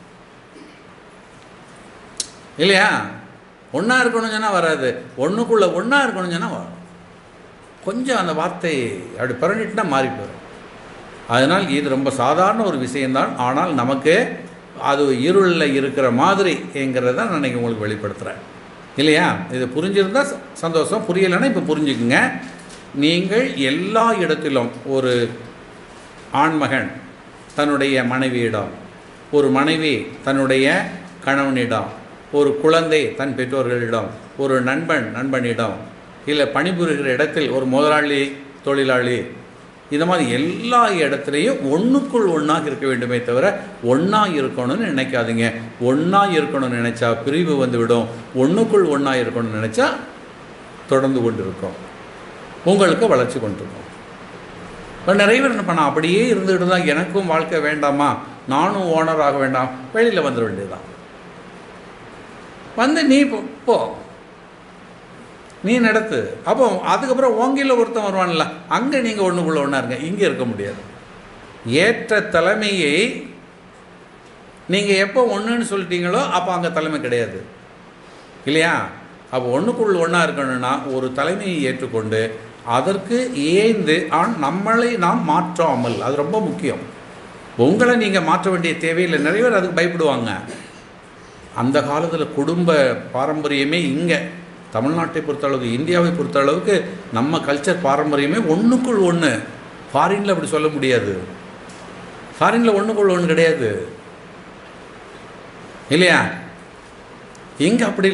A: இல்லையா ஒன்றா இருக்கணும்னு சொன்னால் வராது ஒன்றுக்குள்ளே ஒன்றா இருக்கணும்னு சொன்னால் வரும் கொஞ்சம் அந்த வார்த்தை அப்படி பிறண்டிட்டுனா மாறி போயிடும் அதனால் இது ரொம்ப சாதாரண ஒரு விஷயம்தான் ஆனால் நமக்கு அது இருளில் இருக்கிற மாதிரிங்கிறத நான் இன்னைக்கு உங்களுக்கு வெளிப்படுத்துகிறேன் இல்லையா இது புரிஞ்சிருந்தா ச- சந்தோஷம் புரியலைன்னா இப்போ புரிஞ்சுக்குங்க நீங்கள் எல்லா இடத்திலும் ஒரு ஆண்மகன் தன்னுடைய மனைவியிடம் ஒரு மனைவி தன்னுடைய கணவனிடம் ஒரு குழந்தை தன் பெற்றோர்களிடம் ஒரு நண்பன் நண்பனிடம் இல்லை பணிபுரிகிற இடத்தில் ஒரு முதலாளி தொழிலாளி இந்த மாதிரி எல்லா இடத்துலையும் ஒன்றுக்குள் ஒன்றாக இருக்க வேண்டுமே தவிர ஒன்றா இருக்கணும்னு நினைக்காதீங்க ஒன்றா இருக்கணும்னு நினச்சா பிரிவு வந்துவிடும் ஒன்றுக்குள் ஒன்றா இருக்கணும்னு நினச்சா தொடர்ந்து கொண்டு இருக்கும் உங்களுக்கு வளர்ச்சி கொண்டிருக்கும் இப்போ நிறைய பேர் என்ன பண்ண அப்படியே இருந்துகிட்டு தான் எனக்கும் வாழ்க்கை வேண்டாமா நானும் ஓனர் ஆக வேண்டாம் வெளியில் வந்துட வேண்டியதுதான் வந்து நீ போ- போ நீ நடத்து அப்போ அதுக்கப்புறம் ஓங்கில ஒருத்தன் வருவான்ல அங்கே நீங்கள் ஒன்றுக்குள்ள ஒன்றா இருங்க இங்கே இருக்க முடியாது ஏற்ற தலைமையை நீங்கள் எப்போ ஒன்றுன்னு சொல்லிட்டீங்களோ அப்போ அங்கே தலைமை கிடையாது இல்லையா அப்போ ஒன்றுக்குள் ஒன்றா இருக்கணும்னா ஒரு தலைமையை ஏற்றுக்கொண்டு அதற்கு ஏந்து ஆன் நம்மளை நாம் மாற்றாமல் அது ரொம்ப முக்கியம் உங்களை நீங்கள் மாற்ற வேண்டிய தேவையில்லை நிறைய பேர் அதுக்கு பயப்படுவாங்க அந்த காலத்தில் குடும்ப பாரம்பரியமே இங்கே தமிழ்நாட்டை பொறுத்தளவுக்கு இந்தியாவை பொறுத்தளவுக்கு நம்ம கல்ச்சர் பாரம்பரியமே ஒன்றுக்குள் ஒன்று ஃபாரினில் அப்படி சொல்ல முடியாது ஃபாரினில் ஒன்றுக்குள் ஒன்று கிடையாது இல்லையா இங்கே அப்படி இல்லை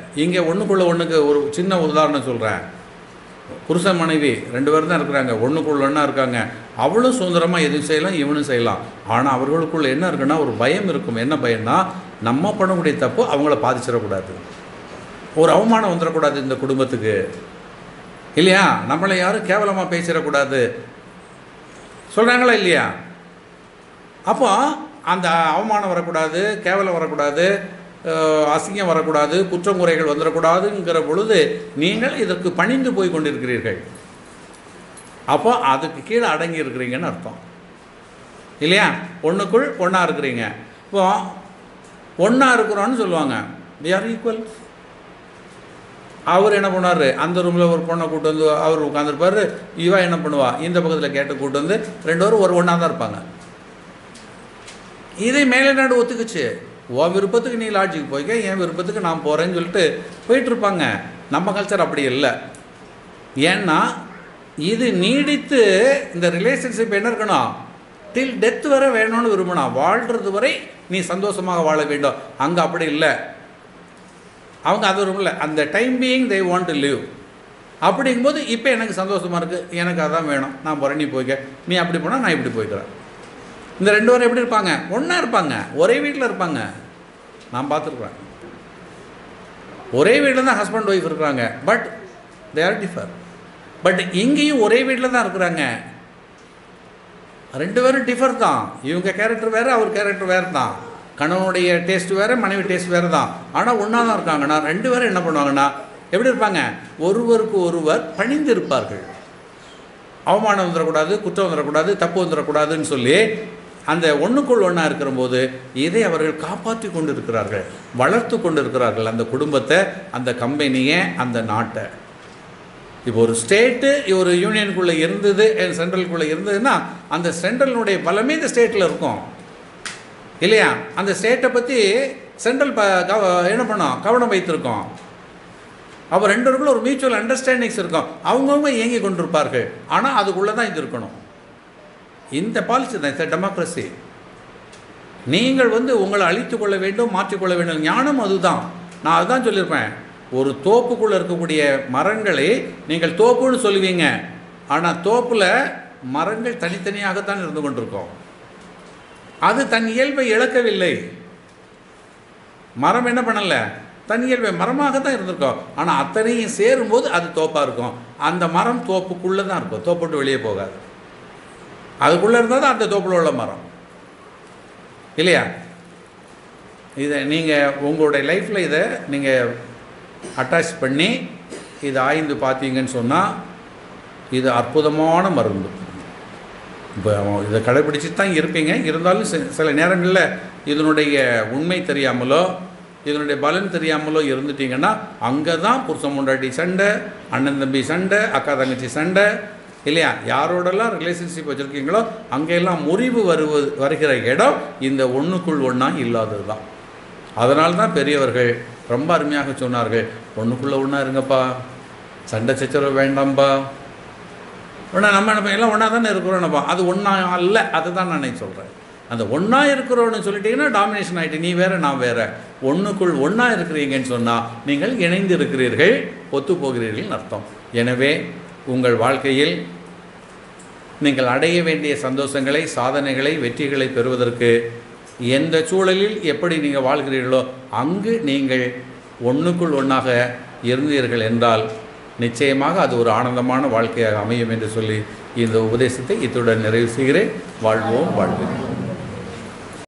A: இங்கே ஒன்றுக்குள்ளே ஒன்றுக்கு ஒரு சின்ன உதாரணம் சொல்கிறேன் புருஷன் மனைவி ரெண்டு பேரும் தான் இருக்கிறாங்க ஒன்றுக்குள்ள ஒன்றா இருக்காங்க அவளும் சுதந்திரமாக எதுவும் செய்யலாம் இவனும் செய்யலாம் ஆனால் அவர்களுக்குள்ள என்ன இருக்குன்னா ஒரு பயம் இருக்கும் என்ன பயம்னா நம்ம பண்ணக்கூடிய தப்பு அவங்கள பாதிச்சிடக்கூடாது ஒரு அவமானம் வந்துடக்கூடாது இந்த குடும்பத்துக்கு இல்லையா நம்மளை யாரும் கேவலமாக பேசிடக்கூடாது சொல்கிறாங்களா இல்லையா அப்போ அந்த அவமானம் வரக்கூடாது கேவலம் வரக்கூடாது அஹ், அசிங்கம் வரக்கூடாது குற்றம் குறைகள் வந்துடக்கூடாதுங்கிற பொழுது நீங்கள் இதற்கு பணிந்து போய் கொண்டிருக்கிறீர்கள் அப்போ அதுக்கு கீழே அடங்கி இருக்கிறீங்கன்னு அர்த்தம் இல்லையா ஒன்றுக்குள் ஒன்றா இருக்கிறீங்க இப்போ ஒன்றா இருக்கிறோன்னு சொல்லுவாங்க we are ஈக்குவல் அவர் என்ன பண்ணார் அந்த ரூமில் ஒரு பொண்ணை கூட்டு வந்து அவர் உட்காந்துருப்பார் இவா என்ன பண்ணுவா இந்த பக்கத்தில் கேட்டு கூட்டு வந்து ரெண்டு பேரும் ஒரு ஒன்றா தான் இருப்பாங்க இதை மேலே நாடு ஒத்துக்குச்சு உன் விருப்பத்துக்கு நீ லாட்ஜுக்கு போய்க்க என் விருப்பத்துக்கு நான் போகிறேன்னு சொல்லிட்டு போயிட்டு இருப்பாங்க நம்ம கல்ச்சர் அப்படி இல்லை ஏன்னா இது நீடித்து இந்த ரிலேஷன்ஷிப் என்ன இருக்கணும் டில் டெத் வரை வேணும்னு விரும்பணும் வாழ்கிறது வரை நீ சந்தோஷமாக வாழ வேண்டும் அங்கே அப்படி இல்லை அவங்க அது விரும்பல அந்த time being they want to live அப்படிங்கும்போது இப்போ எனக்கு சந்தோஷமாக இருக்குது எனக்கு அதான் வேணும் நான் போகிறேன் நீ போய்க்க நீ அப்படி போனால் நான் இப்படி போய்க்கிறேன் இந்த ரெண்டு பேரும் எப்படி இருப்பாங்க ஒன்றா இருப்பாங்க ஒரே வீட்டில் இருப்பாங்க நான் பார்த்துருக்குறேன் ஒரே வீட்டில் தான் ஹஸ்பண்ட் ஒய்ஃப் இருக்கிறாங்க but they are differ but இங்கேயும் ஒரே வீட்டில் தான் இருக்கிறாங்க ரெண்டு பேரும் டிஃபர் தான் இவங்க கேரக்டர் வேறு அவர் கேரக்டர் வேறு தான் கணவனுடைய டேஸ்ட் வேறு மனைவி டேஸ்ட் வேறு தான் ஆனால் ஒன்றா தான் இருக்காங்கன்னா ரெண்டு பேரும் என்ன பண்ணுவாங்கன்னா எப்படி இருப்பாங்க ஒருவருக்கு ஒருவர் பணிந்து இருப்பார்கள் அவமானம் வந்துடக்கூடாது குற்றம் வந்துடக்கூடாது தப்பு வந்துடக்கூடாதுன்னு சொல்லி அந்த ஒன்றுக்குள் ஒன்றா இருக்கிறபோது இதை அவர்கள் காப்பாற்றி கொண்டு இருக்கிறார்கள் வளர்த்து கொண்டு இருக்கிறார்கள் அந்த குடும்பத்தை அந்த கம்பெனியை அந்த நாட்டை இப்போ ஒரு ஸ்டேட்டு ஒரு யூனியனுக்குள்ளே இருந்தது சென்ட்ரலுக்குள்ளே இருந்ததுன்னா அந்த சென்ட்ரலினுடைய பலமே இந்த ஸ்டேட்டில் இருக்கும் இல்லையா அந்த ஸ்டேட்டை பற்றி சென்ட்ரல் ப கவ- என்ன பண்ணோம் கவனம் வைத்திருக்கோம் அப்போ ரெண்டு பேருக்குள்ள ஒரு மியூச்சுவல் அண்டர்ஸ்டாண்டிங்ஸ் இருக்கும் அவங்கவுங்க இயங்கி கொண்டிருப்பார்கள் ஆனால் அதுக்குள்ளே தான் இது இருக்கணும் இந்த பாலிசி தான் இந்த டெமோக்ரஸி நீங்கள் வந்து உங்களை அழித்துக் கொள்ள வேண்டும் மாற்றிக்கொள்ள வேண்டும் ஞானம் அதுதான் நான் அதுதான் சொல்லியிருப்பேன் ஒரு தோப்புக்குள்ளே இருக்கக்கூடிய மரங்களை நீங்கள் தோப்புன்னு சொல்லுவீங்க ஆனால் தோப்பில் மரங்கள் தனித்தனியாகத்தான் இருந்து கொண்டிருக்கும் அது தன் இயல்பை இழக்கவில்லை மரம் என்ன பண்ணல தன் இயல்பை மரமாக தான் இருந்திருக்கும் ஆனால் அத்தனையும் சேரும்போது அது தோப்பாக இருக்கும் அந்த மரம் தோப்புக்குள்ளே தான் இருக்கும் தோப்பு விட்டு வெளியே போகாது அதுக்குள்ளே இருந்தால் தான் அந்த தோப்பில் உள்ள மரம் இல்லையா இதை நீங்கள் உங்களுடைய லைஃப்பில் இதை நீங்கள் அட்டாச் பண்ணி இதை ஆய்ந்து பார்த்தீங்கன்னு சொன்னால் இது அற்புதமான மருந்து இப்போ இதை கடைப்பிடிச்சு தான் இருப்பீங்க இருந்தாலும் சி- சில நேரங்களில் இதனுடைய உண்மை தெரியாமலோ இதனுடைய பலன் தெரியாமலோ இருந்துட்டீங்கன்னா அங்கே தான் புருஷன் முண்டாட்டி சண்டை அண்ணன் தம்பி சண்டை அக்கா தங்கச்சி சண்டை இல்லையா யாரோடெல்லாம் ரிலேஷன்ஷிப் வச்சுருக்கீங்களோ அங்கெல்லாம் முறிவு வருவது வருகிற இடம் இந்த ஒன்றுக்குள் ஒன்றா இல்லாதது தான் அதனால தான் பெரியவர்கள் ரொம்ப அருமையாக சொன்னார்கள் ஒன்றுக்குள்ளே ஒன்றா இருங்கப்பா சண்டை சச்சரவு வேண்டாம்ப்பா ஒன்றா நம்ம என்ன எல்லாம் ஒன்றா தானே இருக்கிறோம்ப்பா அது ஒன்றா அல்ல அதை தான் நான் சொல்கிறேன் அந்த ஒன்றா இருக்கிறோன்னு சொல்லிட்டீங்கன்னா டாமினேஷன் ஆகிட்டு நீ வேற நான் வேற ஒன்றுக்குள் ஒன்றா இருக்கிறீங்கன்னு சொன்னால் நீங்கள் இணைந்து இருக்கிறீர்கள் ஒத்து போகிறீர்கள் அர்த்தம் எனவே உங்கள் வாழ்க்கையில் நீங்கள் அடைய வேண்டிய சந்தோஷங்களை சாதனைகளை வெற்றிகளை பெறுவதற்கு எந்த சூழலில் எப்படி நீங்கள் வாழ்கிறீர்களோ அங்கு நீங்கள் ஒன்றுக்குள் ஒன்றாக இருந்தீர்கள் என்றால் நிச்சயமாக அது ஒரு ஆனந்தமான வாழ்க்கையாக அமையும் என்று சொல்லி இந்த உபதேசத்தை இத்துடன் நிறைவு செய்கிறேன் வாழ்வோம் வாழ்வோம்